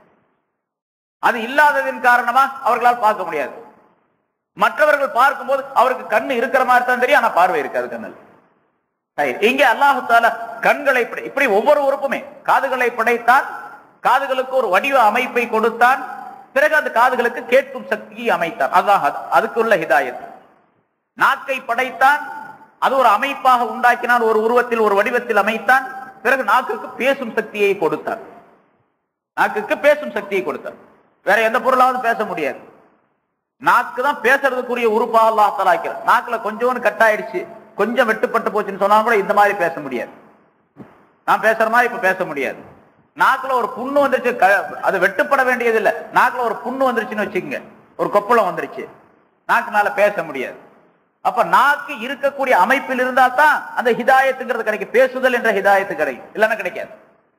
அது இல்லாததின் காரணமா அவர்களால் பார்க்க முடியாது மற்றவர்கள் பார்க்கும்போது அவருக்கு கண்ணு இருக்கிற மாதிரி தான் தெரியும் ஆனா பார்வை இருக்காது கண்ணில் சரி, இங்கே அல்லாஹு தாலா கண்களை படை- இப்படி ஒவ்வொரு உறுப்புமே காதுகளை படைத்தான் காதுகளுக்கு ஒரு வடிவ அமைப்பை கொடுத்தான் பிறகு அந்த காதுகளுக்கு கேட்கும் சக்தியை அமைத்தான் அதான் அது- அதுக்கு உள்ள ஹிதாயத் நாக்கை படைத்தான் அது ஒரு அமைப்பாக உண்டாக்கினான் ஒரு உருவத்தில் ஒரு வடிவத்தில் அமைத்தான் பிறகு நாக்குக்கு பேசும் சக்தியை கொடுத்தான் நாக்குக்கு பேசும் சக்தியை கொடுத்தான் வேற எந்த பொருளாவது பேச முடியாது நாக்கு தான் பேசுறதுக்குரிய உறுப்பா அல்லாஹ் தஆலா ஆக்கிறான் நாக்குல கொஞ்சோண்டு கட் ஆயிடுச்சு கொஞ்சம் வெட்டுப்பட்டு போச்சுன்னு சொன்னா கூட இந்த மாதிரி பேச முடியாது நான் பேசுற மாதிரி இப்ப பேச முடியாது நாக்குல ஒரு புண்ணு வந்துருச்சு க- அது வெட்டுப்பட வேண்டியது இல்ல நாக்குல ஒரு புண்ணு வந்துருச்சுன்னு வச்சுக்கோங்க ஒரு கொப்பளம் வந்துருச்சு நாக்குனால பேச முடியாது அப்ப நாக்கு இருக்கக்கூடிய அமைப்பில் இருந்தா தான் அந்த ஹிதாயத்துங்கிறது கிடைக்கும் பேசுதல் என்ற ஹிதாயத்து கிடைக்கும் இல்லைன்னா கிடைக்காது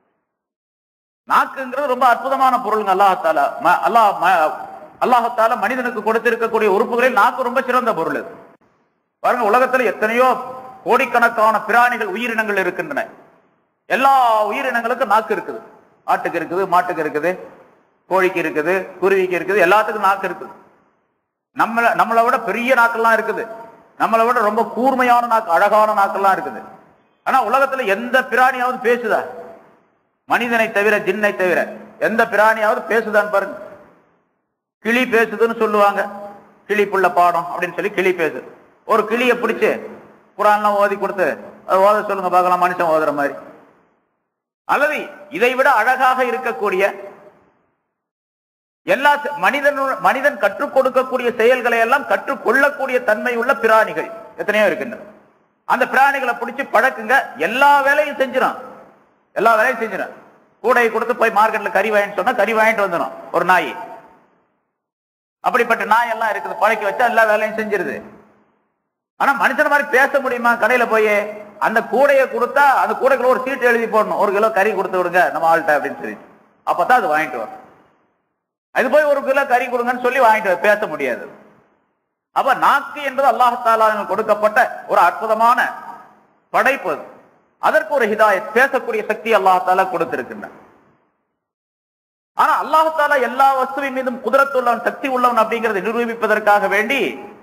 நாக்குங்கிறது ரொம்ப அற்புதமான பொருளுங்க அல்லாஹால அல்லாஹ் ம- அல்லாஹத்தால மனிதனுக்கு கொடுத்திருக்கக்கூடிய உறுப்புகளில் நாக்கு ரொம்ப சிறந்த பொருள் இது பாருங்க உலகத்துல எத்தனையோ கோடிக்கணக்கான பிராணிகள் உயிரினங்கள் இருக்கின்றன எல்லா உயிரினங்களுக்கும் நாக்கு இருக்குது ஆட்டுக்கு இருக்குது மாட்டுக்கு இருக்குது கோழிக்கு இருக்குது குருவிக்கு இருக்குது எல்லாத்துக்கும் நாக்கு இருக்குது நம்மள நம்மளை விட பெரிய நாக்கெல்லாம் இருக்குது நம்மளை விட ரொம்ப கூர்மையான நாக்கு அழகான நாக்கெல்லாம் இருக்குது ஆனா உலகத்துல எந்த பிராணியாவது பேசுதா மனிதனை தவிர ஜின்னை தவிர எந்த பிராணியாவது பேசுதான்னு பாருங்க கிளி பேசுதுன்னு சொல்லுவாங்க கிளி புள்ள பாடம் அப்படின்னு சொல்லி கிளி பேசுது ஒரு கிளியை பிடிச்சு குரான்லாம் ஓதி கொடுத்து அதை ஓத சொல்லுங்க பார்க்கலாம் மனுஷன் ஓதுற மாதிரி அல்லது இதை விட அழகாக இருக்கக்கூடிய எல்லா செ- மனிதனு மனிதன் கற்றுக் கொடுக்கக்கூடிய செயல்களை எல்லாம் கற்றுக்கொள்ளக்கூடிய தன்மை உள்ள பிராணிகள் எத்தனையோ இருக்கின்றன அந்த பிராணிகளை பிடிச்சு பழக்குங்க எல்லா வேலையும் செஞ்சிடும் எல்லா வேலையும் செஞ்சிடும் கூடையை கொடுத்து போய் மார்க்கெட்ல கறி வாங்கிட்டு சொன்னா கறி வாங்கிட்டு வந்துடும் ஒரு நாய் அப்படிப்பட்ட நாய் எல்லாம் இருக்குது பழக்கி வச்சா எல்லா வேலையும் செஞ்சிருது ஆனா மனுஷன் மாதிரி பேச முடியுமா கடையில போய் அந்த கூடையை கொடுத்தா அந்த கூடைக்குள்ள ஒரு சீட்டு எழுதி போடணும் ஒரு கிலோ கறி கொடுத்து விடுங்க நம்ம ஆள்கிட்ட அப்படின்னு சொல்லி அப்பதான் அது வாங்கிட்டு வரும் அது போய் ஒரு கிலோ கறி கொடுங்கன்னு சொல்லி வாங்கிட்டு வர- பேச முடியாது அப்ப நாக்கு என்பது அல்லாஹாலா கொடுக்கப்பட்ட ஒரு அற்புதமான படைப்பு அது அதற்கு ஒரு ஹிதாயத் பேசக்கூடிய சக்தி அல்லாஹாலா கொடுத்திருக்கின்றான் ஆனா அல்லாஹாலா எல்லா வஸ்துவின் மீதும் குதிரத்துள்ளவன் சக்தி உள்ளவன் அப்படிங்கறதை நிரூபிப்பதற்காக வேண்டி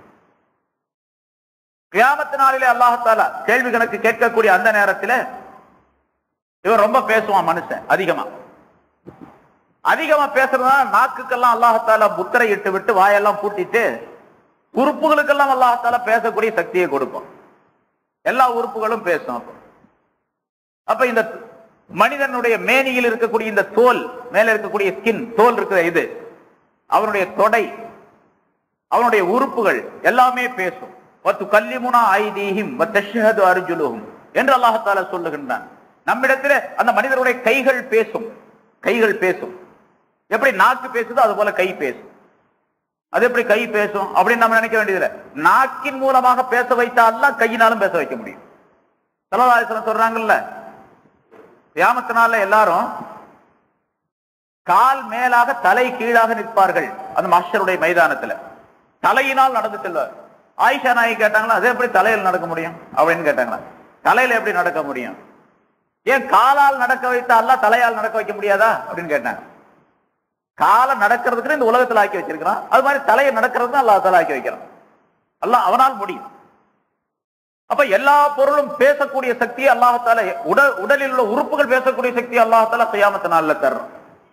கியாமத்து நாளிலே அல்லாஹாலா கேள்வி கணக்கு கேட்கக்கூடிய அந்த நேரத்துல இவன் ரொம்ப பேசுவான் மனுஷன் அதிகமா அதிகமா பேசுறதுனால நாக்குக்கெல்லாம் அல்லாஹாலா முத்திரை இட்டு விட்டு வாயெல்லாம் பூட்டிட்டு உறுப்புகளுக்கெல்லாம் அல்லாஹாலா பேசக்கூடிய சக்தியை கொடுப்பான் எல்லா உறுப்புகளும் பேசும் அப்போ அப்ப இந்த மனிதனுடைய மேனியில் இருக்கக்கூடிய இந்த தோல் மேல இருக்கக்கூடிய ஸ்கின் தோல் இருக்கிற இது அவனுடைய தொடை அவனுடைய உறுப்புகள் எல்லாமே பேசும் வத்து கல்லிமுனா ஐதீஹிம் வத்தஷ்ஹது அர்ஜுலுஹும் என்று அல்லாஹ்தாலா சொல்லுகின்றான் நம்மிடத்திலே அந்த மனிதருடைய கைகள் பேசும் கைகள் பேசும் எப்படி நாக்கு பேசுதோ அது போல கை பேசும் அது எப்படி கை பேசும் அப்படின்னு நம்ம நினைக்க வேண்டியதில்லை நாக்கின் மூலமாக பேச வைத்தால்லாம் கையினாலும் பேச வைக்க முடியும் சலவாசனம் சொல்றாங்கல்ல கியாமத்தினால எல்லாரும் கால் மேலாக தலை கீழாக நிற்பார்கள் அந்த மாஸ்டருடைய மைதானத்துல தலையினால் நடந்து செல்வார் ஆயிஷா நாயகி கேட்டாங்களா அது எப்படி தலையில் நடக்க முடியும் அப்படின்னு கேட்டாங்களா தலையில எப்படி நடக்க முடியும் ஏன் காலால் நடக்க வைத்தா அல்ல தலையால் நடக்க வைக்க முடியாதா அப்படின்னு கேட்டாங்க காலை நடக்கிறதுக்கு இந்த உலகத்துல ஆக்கி வச்சிருக்கிறான் அது மாதிரி தலையை நடக்கிறது அல்லாஹ் தாலா ஆக்கி வைக்கிறான் அல்லாஹ் அவனால் முடியும் அப்ப எல்லா பொருளும் பேசக்கூடிய சக்தி அல்லாஹால உடல் உடலில் உள்ள உறுப்புகள் பேசக்கூடிய சக்தி அல்லாஹால கையாமத்த நாள்ல தர்றான்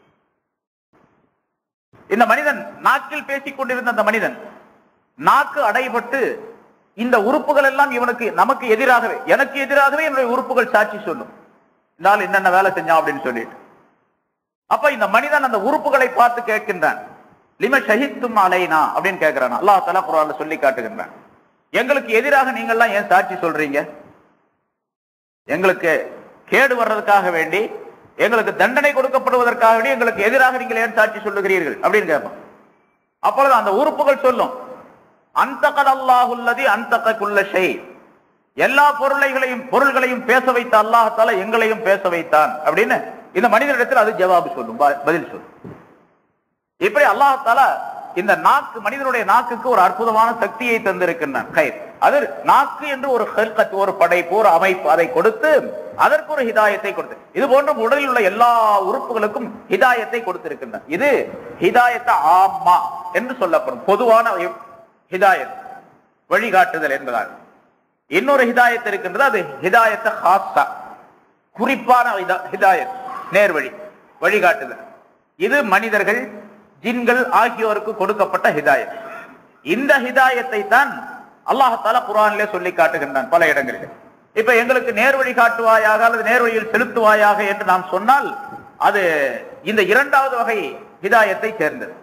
இந்த மனிதன் நாக்கில் பேசிக் கொண்டிருந்த அந்த மனிதன் நாக்கு அடைபட்டு இந்த உறுப்புகள் எல்லாம் இவனுக்கு நமக்கு எதிராகவே எனக்கு எதிராகவே என்னுடைய உறுப்புகள் சாட்சி சொல்லும் இந்த ஆள் என்னென்ன வேலை செஞ்சான் அப்படின்னு சொல்லிட்டு அப்ப இந்த மனிதன் அந்த உறுப்புகளை பார்த்து கேட்கின்றான் லிம ஷஹித்தும் அலைனா அப்படின்னு கேட்கிறான் அல்லாஹ் தலா குரான்ல சொல்லி காட்டுகின்றான் எங்களுக்கு எதிராக நீங்கள்லாம் ஏன் சாட்சி சொல்றீங்க எங்களுக்கு கேடு வர்றதுக்காக வேண்டி எங்களுக்கு தண்டனை கொடுக்கப்படுவதற்காக வேண்டி எங்களுக்கு எதிராக நீங்கள் ஏன் சாட்சி சொல்லுகிறீர்கள் அப்படின்னு கேட்பான் அப்பொழுது அந்த உறுப்புகள் சொல்லும் அந்தகல் அல்லாஹுல்லதி அந்தகுள்ள ஷை எல்லா பொருளைகளையும் பொருள்களையும் பேச வைத்த அல்லாஹால எங்களையும் பேச வைத்தான் அப்படின்னு இந்த மனிதனிடத்தில் அது ஜவாபு சொல்லும் ப- பதில் சொல்லும் இப்படி அல்லாஹால இந்த நாக்கு மனிதனுடைய நாக்குக்கு ஒரு அற்புதமான சக்தியை தந்திருக்கின்றான் கயிர் அது நாக்கு என்று ஒரு ஹெல்கத் ஒரு படைப்பு ஒரு அமைப்பு அதை கொடுத்து அதற்கு ஒரு ஹிதாயத்தை கொடுத்து இது போன்ற உடலில் உள்ள எல்லா உறுப்புகளுக்கும் ஹிதாயத்தை கொடுத்திருக்கின்றான் இது ஹிதாயத்த ஆமா என்று சொல்லப்படும் பொதுவான ஹிதாயத் வழிகாட்டுதல் என்பதால் இன்னொரு ஹிதாயத் இருக்கின்றது அது ஹிதாயத்த ஹாஸா குறிப்பான ஹிதா- ஹிதாயத் நேர்வழி வழிகாட்டுதல் இது மனிதர்கள் ஜின்கள் ஆகியோருக்கு கொடுக்கப்பட்ட ஹிதாயத் இந்த ஹிதாயத்தை தான் அல்லாஹால குரானிலே சொல்லி காட்டுகின்றான் பல இடங்களில் இப்ப எங்களுக்கு நேர்வழி காட்டுவாயாக அல்லது நேர்வழியில் செலுத்துவாயாக என்று நாம் சொன்னால் அது இந்த இரண்டாவது வகை ஹிதாயத்தை சேர்ந்தது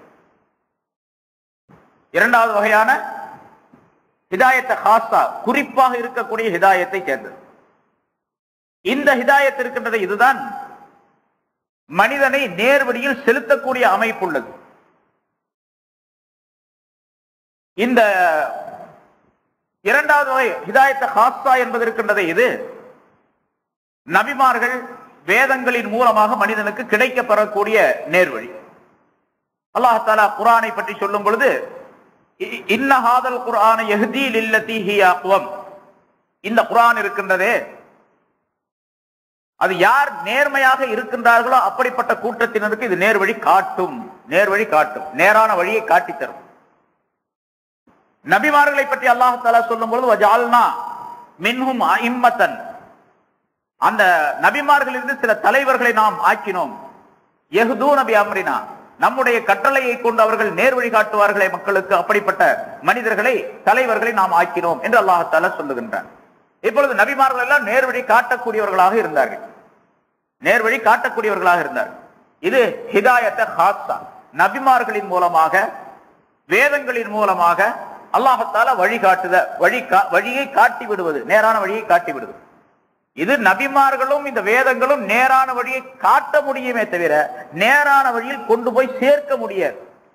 இரண்டாவது வகையான ஹிதாயத்தை ஹாஸா குறிப்பாக இருக்கக்கூடிய ஹிதாயத்தை சேர்ந்தது இந்த ஹிதாயத் இருக்கின்றது இதுதான் மனிதனை நேர்வழியில் செலுத்தக்கூடிய அமைப்பு உள்ளது இந்த இரண்டாவது வகை ஹிதாயத்த ஹாஸ்தா என்பது இருக்கின்றதே இது நபிமார்கள் வேதங்களின் மூலமாக மனிதனுக்கு கிடைக்க பெறக்கூடிய நேர்வழி அல்லாஹாலா குரானை பற்றி சொல்லும் பொழுது இ- இன்ன ஹாதல் குர்ஆன யஹ்தி லில்லதி ஹிய அக்வம் இந்த குர்ஆன் இருக்கின்றதே அது யார் நேர்மையாக இருக்கின்றார்களோ அப்படிப்பட்ட கூட்டத்தினருக்கு இது நேர்வழி காட்டும் நேர்வழி காட்டும் நேரான வழியை காட்டித் தரும் நபிமார்களை பற்றி அல்லாஹ் தஆலா சொல்லும் பொழுது வஜால்னா மின்ஹும் அஇம்மத்தன் அந்த நபிமார்களிலிருந்து சில தலைவர்களை நாம் ஆக்கினோம் யஹ்தூ நபி அம்ரினா நம்முடைய கட்டளையை கொண்டு அவர்கள் நேர்வழி காட்டுவார்களே மக்களுக்கு அப்படிப்பட்ட மனிதர்களை தலைவர்களை நாம் ஆக்கினோம் என்று அல்லாஹால சொல்லுகின்றான் இப்பொழுது நபிமார்கள் எல்லாம் நேர்வழி காட்டக்கூடியவர்களாக இருந்தார்கள் நேர்வழி காட்டக்கூடியவர்களாக இருந்தார்கள் இது ஹிதாயத்த ஹாஸா நபிமார்களின் மூலமாக வேதங்களின் மூலமாக அல்லாஹத்தால வழிகாட்டுத வழி கா- வழியை காட்டி விடுவது நேரான வழியை காட்டி விடுவது இது நபிமார்களும் இந்த வேதங்களும் நேரான வழியை காட்ட முடியுமே தவிர நேரான வழியில் கொண்டு போய் சேர்க்க முடியாது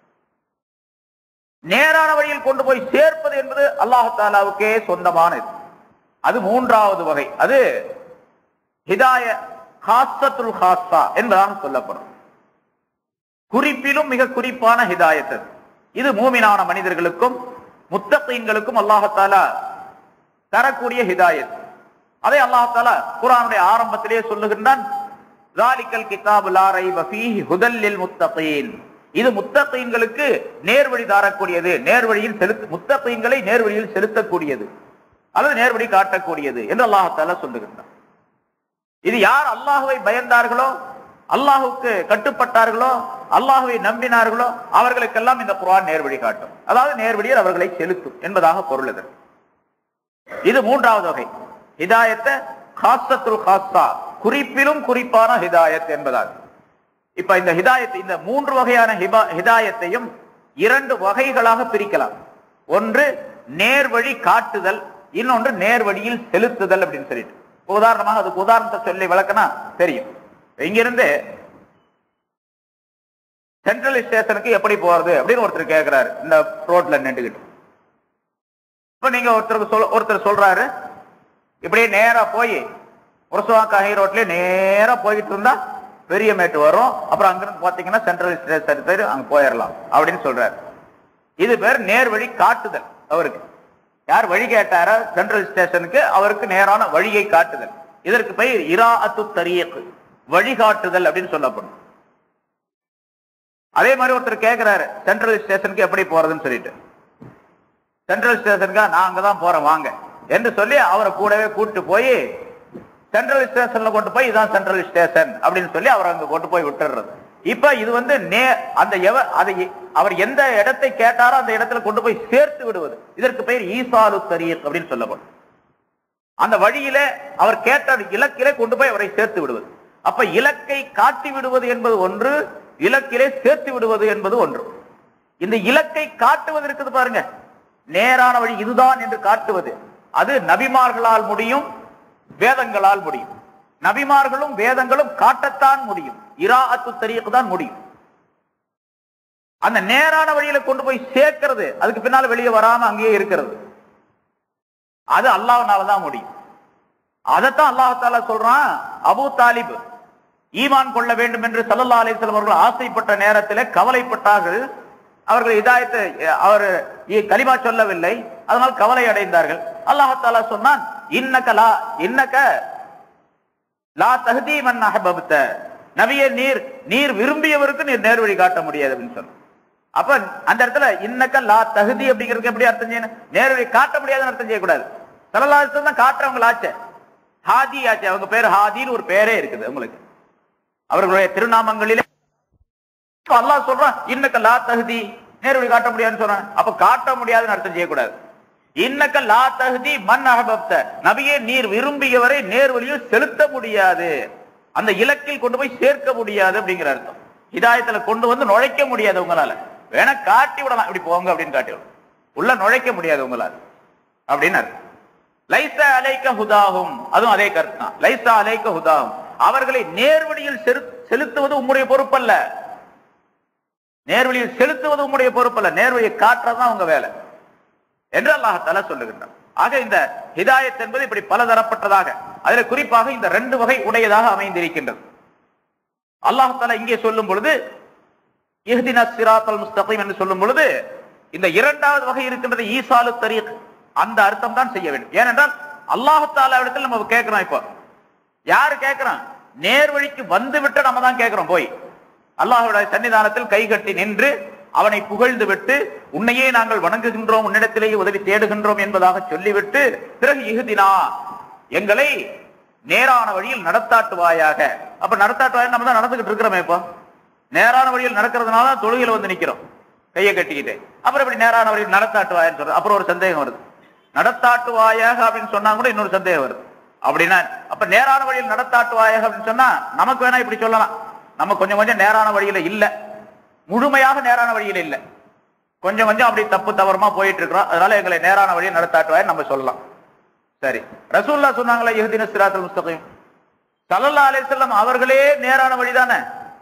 நேரான வழியில் கொண்டு போய் சேர்ப்பது என்பது அல்லாஹாலாவுக்கே சொந்தமானது அது மூன்றாவது வகை அது ஹிதாய ஹாசத்துல் ஹாஸா என்பதாக சொல்லப்படும் குறிப்பிலும் மிக குறிப்பான ஹிதாயத் அது. இது மூமினான மனிதர்களுக்கும் முத்தகீன்களுக்கும் அல்லாஹத்தாலா தரக்கூடிய ஹிதாயத் அதை அல்லாஹத்தாலா குர்ஆனுடைய ஆரம்பத்திலே சொல்லுகின்றான் ذَلِكَ الْكِتَابُ لَا رَيْبَ فِيهِ هُدًى لِّلْمُتَّقِينَ இது முத்தகீன்களுக்கு நேர்வழி தரக்கூடியது நேர்வழியில் செலுத்த முத்தகீன்களை நேர்வழியில் செலுத்தக்கூடியது அல்லது நேர்வழி காட்டக்கூடியது என்று அல்லாஹத்தாலா சொல்லுகின்றான் இது யார் அல்லாஹுவை பயந்தார்களோ அல்லாஹுக்கு கட்டுப்பட்டார்களோ அல்லாஹுவை நம்பினார்களோ அவர்களுக்கெல்லாம் இந்த குர்ஆன் நேர்வழி காட்டும் அதாவது நேர்வழியில் அவர்களை செலுத்தும் என்பதாக பொருள் இது இது மூன்றாவது வகை ஹிதாயத்தை ஹாசத்துல் ஹாஸா குறிப்பிலும் குறிப்பான ஹிதாயத் என்பதால் இப்ப இந்த ஹிதாயத் இந்த மூன்று வகையான ஹிபா- ஹிதாயத்தையும் இரண்டு வகைகளாக பிரிக்கலாம் ஒன்று நேர்வழி காட்டுதல் இன்னொன்று நேர்வழியில் செலுத்துதல் அப்படின்னு சொல்லிட்டு இப்ப உதாரணமாக அதுக்கு உதாரணத்தை சொல்லி விளக்கனா தெரியும் இங்கிருந்து சென்ட்ரல் ஸ்டேஷனுக்கு எப்படி போறது அப்படின்னு ஒருத்தர் கேட்கிறாரு இந்த ரோட்ல நின்றுகிட்டு இப்ப நீங்க ஒருத்தருக்கு சொல் ஒருத்தர் சொல்றாரு இப்படியே நேரா போய் உரசுவாக்கா ஹை ரோட்ல நேரா போயிட்டு இருந்தா பெரிய மேட்டு வரும் அப்புறம் அங்கிருந்து பாத்தீங்கன்னா சென்ட்ரல் ஸ்டேஷன் பேர் அங்க போயிடலாம் அப்படின்னு சொல்றாரு இது பேர் நேர்வழி காட்டுதல் அவருக்கு யார் வழி கேட்டாரோ சென்ட்ரல் ஸ்டேஷனுக்கு அவருக்கு நேரான வழியை காட்டுதல் இதற்கு பெயர் இரா அத்து தரியக்கு வழிகாட்டுதல் அப்படின்னு சொல்லப்படும் அதே மாதிரி ஒருத்தர் கேட்கிறாரு சென்ட்ரல் ஸ்டேஷனுக்கு எப்படி போறதுன்னு சொல்லிட்டு சென்ட்ரல் ஸ்டேஷனுக்கா நான் அங்கதான் போறேன் வாங்க என்று சொல்லி அவரை கூடவே கூட்டு போய் சென்ட்ரல் ஸ்டேஷன்ல கொண்டு போய் இதான் சென்ட்ரல் ஸ்டேஷன் அப்படின்னு சொல்லி அவர் அங்க கொண்டு போய் விட்டுறது இப்ப இது வந்து நே அந்த எவ அதை அவர் எந்த இடத்தை கேட்டாரோ அந்த இடத்துல கொண்டு போய் சேர்த்து விடுவது இதற்கு பெயர் ஈசாலு தரீக் அப்படின்னு சொல்லப்படும் அந்த வழியில அவர் கேட்ட இலக்கிலே கொண்டு போய் அவரை சேர்த்து விடுவது அப்ப இலக்கை காட்டி விடுவது என்பது ஒன்று இலக்கிலே சேர்த்து விடுவது என்பது ஒன்று இந்த இலக்கை காட்டுவது இருக்குது பாருங்க நேரான வழி இதுதான் என்று காட்டுவது அது நபிமார்களால் முடியும் வேதங்களால் முடியும் நபிமார்களும் வேதங்களும் காட்டத்தான் முடியும் இராஅத்து தரீக்கு தான் முடியும் அந்த நேரான வழியில கொண்டு போய் சேர்க்கிறது அதுக்கு பின்னால வெளியே வராம அங்கேயே இருக்கிறது அது அல்லாஹ்னால தான் முடியும் அதைத்தான் அல்லாஹால சொல்றான் அபூ தாலிப் ஈமான் கொள்ள வேண்டும் என்று சல்லல்லா அலிஸ்லாம் அவர்கள் ஆசைப்பட்ட நேரத்தில் கவலைப்பட்டார்கள் அவர்கள் இதாயத்து அவர் இ- கலிமா சொல்லவில்லை அதனால் கவலை அடைந்தார்கள் அல்லாஹாலா சொன்னான் இன்னக்க லா இன்னக்க லா தஹ்தி மன் அஹபப்த நபியே நீர் நீர் விரும்பியவருக்கு நீர் நேர்வழி காட்ட முடியாது அப்படின்னு சொன்னான் அப்ப அந்த இடத்துல இன்னக்க லா தகுதி அப்படிங்கிறதுக்கு எப்படி அர்த்தம் செய்யணும் நேர்வழி காட்ட முடியாதுன்னு அர்த்தம் செய்யக்கூடாது சலலாசம் தான் காட்டுறவங்க ஆச்சு ஹாதி ஆச்சு அவங்க பேர் ஹாதின்னு ஒரு பேரே இருக்குது உங்களுக்கு அவர்களுடைய திருநாமங்களிலே இப்ப அல்லாஹ் சொல்றான் இன்னக்க லா தகுதி நேர்வழி காட்ட முடியாதுன்னு சொல்றான் அப்ப காட்ட முடியாதுன்னு அர்த்தம் செய்யக்கூடாது இன்னக்க லா தகுதி மன் அகபப்த நபியே நீர் விரும்பியவரை நேர்வழியில் செலுத்த முடியாது அந்த இலக்கில் கொண்டு போய் சேர்க்க முடியாது அப்படிங்கிற அர்த்தம் ஹிதாயத்துல கொண்டு வந்து நுழைக்க முடியாது உங்களால வேணா காட்டி விடலாம் இப்படி போங்க அப்படின்னு காட்டி விடலாம் உள்ள நுழைக்க முடியாது உங்களால அப்படின்னு அர்த்தம் லைசா அலைக்க ஹுதாகும் அதுவும் அதே கருத்து தான் லைசா அலைக்க ஹுதாகும் அவர்களை நேர்வழியில் செரு- செலுத்துவது உம்முடைய பொறுப்பல்ல நேர்வழியில் செலுத்துவது உம்முடைய பொறுப்பல்ல நேர்வழியை காட்டுறதுதான் உங்க வேலை என்று அல்லாஹால சொல்லுகின்றான் ஆக இந்த ஹிதாயத் என்பது இப்படி பலதரப்பட்டதாக அதில் குறிப்பாக இந்த ரெண்டு வகை உடையதாக அமைந்திருக்கின்றது அல்லாஹால இங்கே சொல்லும் பொழுது இஹ்தின சிராத்தல் முஸ்தகீம் என்று சொல்லும் பொழுது இந்த இரண்டாவது வகை இருக்கின்றது ஈசாலு தரீக் அந்த அர்த்தம் தான் செய்ய வேண்டும் ஏனென்றால் அல்லாஹால இடத்துல நம்ம கேட்கிறோம் இப்போ யாரு கேட்கிறோம் நேர்வழிக்கு வந்து விட்டு நம்ம தான் கேட்கிறோம் போய் அல்லாஹ்வுடைய சன்னிதானத்தில் கைகட்டி நின்று அவனை புகழ்ந்து விட்டு உன்னையே நாங்கள் வணங்குகின்றோம் உன்னிடத்திலேயே உதவி தேடுகின்றோம் என்பதாக சொல்லிவிட்டு பிறகு இகுதினா எங்களை நேரான வழியில் நடத்தாட்டுவாயாக அப்ப நடத்தாட்டுவாய நம்ம தான் நடந்துகிட்டு இருக்கிறோமே இப்போ நேரான வழியில் நடக்கிறதுனால தான் தொழுகையில வந்து நிக்கிறோம் கையை கட்டிக்கிட்டு அப்புறம் இப்படி நேரான வழியில் நடத்தாட்டுவாயன்னு சொல்றது அப்புறம் ஒரு சந்தேகம் வருது நடத்தாட்டுவாயாக அப்படின்னு சொன்னா கூட இன்னொரு சந்தேகம் வருது அப்படின்னா அப்ப நேரான வழியில் நடத்தாட்டுவாயாக அப்படின்னு சொன்னா நமக்கு வேணா இப்படி சொல்லலாம் நம்ம கொஞ்சம் கொஞ்சம் நேரான வழியில இல்ல முழுமையாக நேரான வழியில இல்ல கொஞ்சம் கொஞ்சம் அப்படி தப்பு தவறுமா போயிட்டு இருக்கிறோம் அதனால எங்களை நேரான வழியில் நடத்தாட்டுவாய் நம்ம சொல்லலாம் சரி ரசூல்லா சொன்னாங்களே இஹ்தின சிராத்தல் முஸ்தகீம் ஸல்லல்லாஹு அலைஹி வஸல்லம் அவர்களே நேரான வழிதானே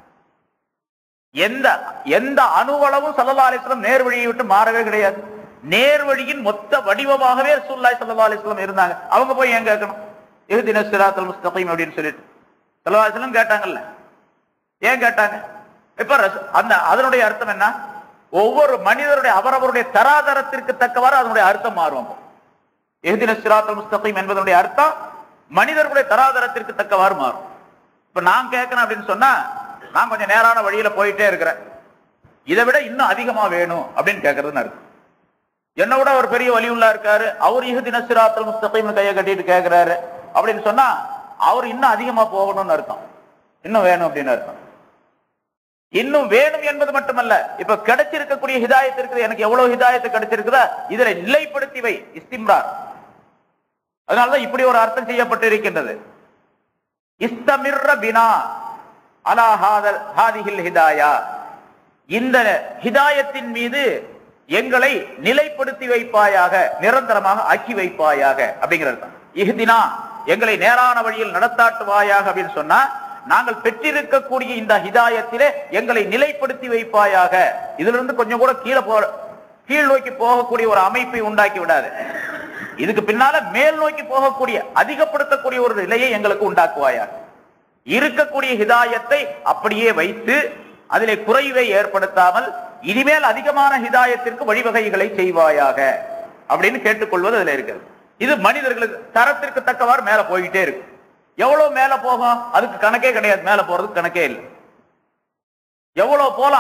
எந்த எந்த அணுவளவும் ஸல்லல்லாஹு அலைஹி வஸல்லம் நேர் வழியை விட்டு மாறவே கிடையாது நேர் வழியின் மொத்த வடிவமாகவே ரசூலுல்லாஹி ஸல்லல்லாஹு அலைஹி வஸல்லம் இருந்தாங்க அவங்க போய் ஏன் கேட்கணும் இஹ்தின சிராத்தல் முஸ்தகீம் அப்படின்னு சொல்லிட்டு ஸல்லல்லாஹு அலைஹி வஸல்லம் கேட்டாங்கல்ல ஏன் கேட்டாங்க இப்ப ரசூ- அந்த அதனுடைய அர்த்தம் என்ன ஒவ்வொரு மனிதருடைய அவரவருடைய தராதரத்திற்கு தக்கவாறு அதனுடைய அர்த்தம் மாறும் அப்போ. எஹ்தின சிராத்தல் முஸ்தகீம் என்பதனுடைய அர்த்தம் மனிதர்களுடைய தராதரத்திற்கு தக்கவாறு மாறும் இப்ப நான் கேட்கணும் அப்படின்னு சொன்னா நான் கொஞ்சம் நேரான வழியில போயிட்டே இருக்கிறேன் இதை விட இன்னும் அதிகமா வேணும் அப்படின்னு கேட்கறதுன்னு அர்த்தம் என்ன விட ஒரு பெரிய வலியுள்ளா இருக்காரு அவர் இஹ்தின சிராத்தல் முஸ்தகீம்னு கையை கட்டிட்டு கேட்கிறாரு அப்படின்னு சொன்னா அவர் இன்னும் அதிகமா போகணும்னு அர்த்தம் இன்னும் வேணும் அப்படின்னு அர்த்தம் இன்னும் வேணும் என்பது மட்டுமல்ல இப்ப கிடைச்சிருக்கக்கூடிய ஹிதாயத் இருக்குது எனக்கு எவ்வளவு ஹிதாயத்து கிடைச்சிருக்குதா இதுல நிலைப்படுத்தி வை இஸ்திம்ரார் அதனாலதான் இப்படி ஒரு அர்த்தம் செய்யப்பட்டு இருக்கின்றது இஸ்தமிர்ர பினா அலா ஹாதல் ஹாதிஹில் ஹிதாயா இந்த ஹிதாயத்தின் மீது எங்களை நிலைப்படுத்தி வைப்பாயாக நிரந்தரமாக ஆக்கி வைப்பாயாக அப்படிங்கிற அர்த்தம் இஹ்தினா எங்களை நேரான வழியில் நடத்தாட்டுவாயாக அப்படின்னு சொன்னா நாங்கள் பெற்றிருக்கக்கூடிய இந்த ஹிதாயத்திலே எங்களை நிலைப்படுத்தி வைப்பாயாக இதுல இருந்து கொஞ்சம் கூட கீழே போ கீழ் நோக்கி போகக்கூடிய ஒரு அமைப்பை உண்டாக்கி விடாது இதுக்கு பின்னால மேல் நோக்கி போகக்கூடிய அதிகப்படுத்தக்கூடிய ஒரு நிலையை எங்களுக்கு உண்டாக்குவாயாக இருக்கக்கூடிய ஹிதாயத்தை அப்படியே வைத்து அதிலே குறைவை ஏற்படுத்தாமல் இனிமேல் அதிகமான ஹிதாயத்திற்கு வழிவகைகளை செய்வாயாக அப்படின்னு கேட்டுக்கொள்வது அதுல இருக்குது இது மனிதர்களுக்கு தரத்திற்கு தக்கவாறு மேல போய்கிட்டே இருக்கு எவ்வளவு மேல போகும் அதுக்கு கணக்கே கிடையாது மேல போறதுக்கு கணக்கே இல்லை எவ்வளவு போலாம்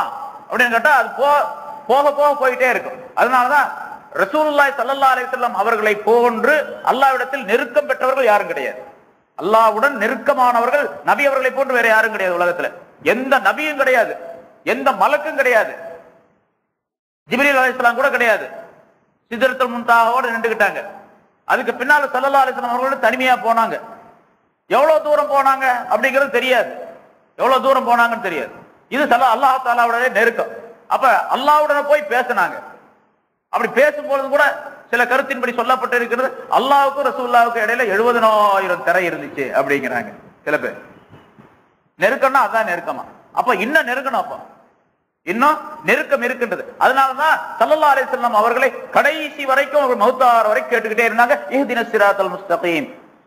அப்படின்னு கேட்டா அது போ போக போக போயிட்டே இருக்கும் அதனாலதான் ரசூலுல்லாஹி ஸல்லல்லாஹு அலைஹி வஸல்லம் அவர்களை போன்று அல்லாஹ்விடத்தில் நெருக்கம் பெற்றவர்கள் யாரும் கிடையாது அல்லாஹ்வுடன் நெருக்கமானவர்கள் நபி அவர்களை போன்று வேற யாரும் கிடையாது உலகத்துல எந்த நபியும் கிடையாது எந்த மலக்கும் கிடையாது ஜிப்ரீல் அலைஹிஸ்ஸலாம் கூட கிடையாது சிதறத்தல் முன்தாகவோட நின்றுகிட்டாங்க அதுக்கு பின்னால ஸல்லல்லாஹு அலைஹி வஸல்லம் அவர்களோட தனிமையா போனாங்க எவ்வளவு தூரம் போனாங்க அப்படிங்கிறது தெரியாது எவ்வளவு தூரம் போனாங்கன்னு தெரியாது இது சல அல்லாஹ் தாலாவுடைய நெருக்கம் அப்ப அல்லாஹ்வுடனே போய் பேசினாங்க அப்படி பேசும்பொழுது கூட சில கருத்தின்படி சொல்லப்பட்டிருக்கிறது அல்லாஹ்வுக்கும் ரசூலுல்லாவுக்கும் இடையில எழுபதனாயிரம் திரை இருந்துச்சு அப்படிங்கிறாங்க சில பேர் நெருக்கம்னா அதான் நெருக்கமா அப்ப இன்னும் நெருக்கணும் அப்ப இன்னும் நெருக்கம் இருக்கின்றது அதனாலதான் சல்லல்லா அலிஸ்லாம் அவர்களை கடைசி வரைக்கும் ஒரு மௌத்தார் வரை கேட்டுக்கிட்டே இருந்தாங்க இஹ்தின சிராத்தல் முஸ்தகீம்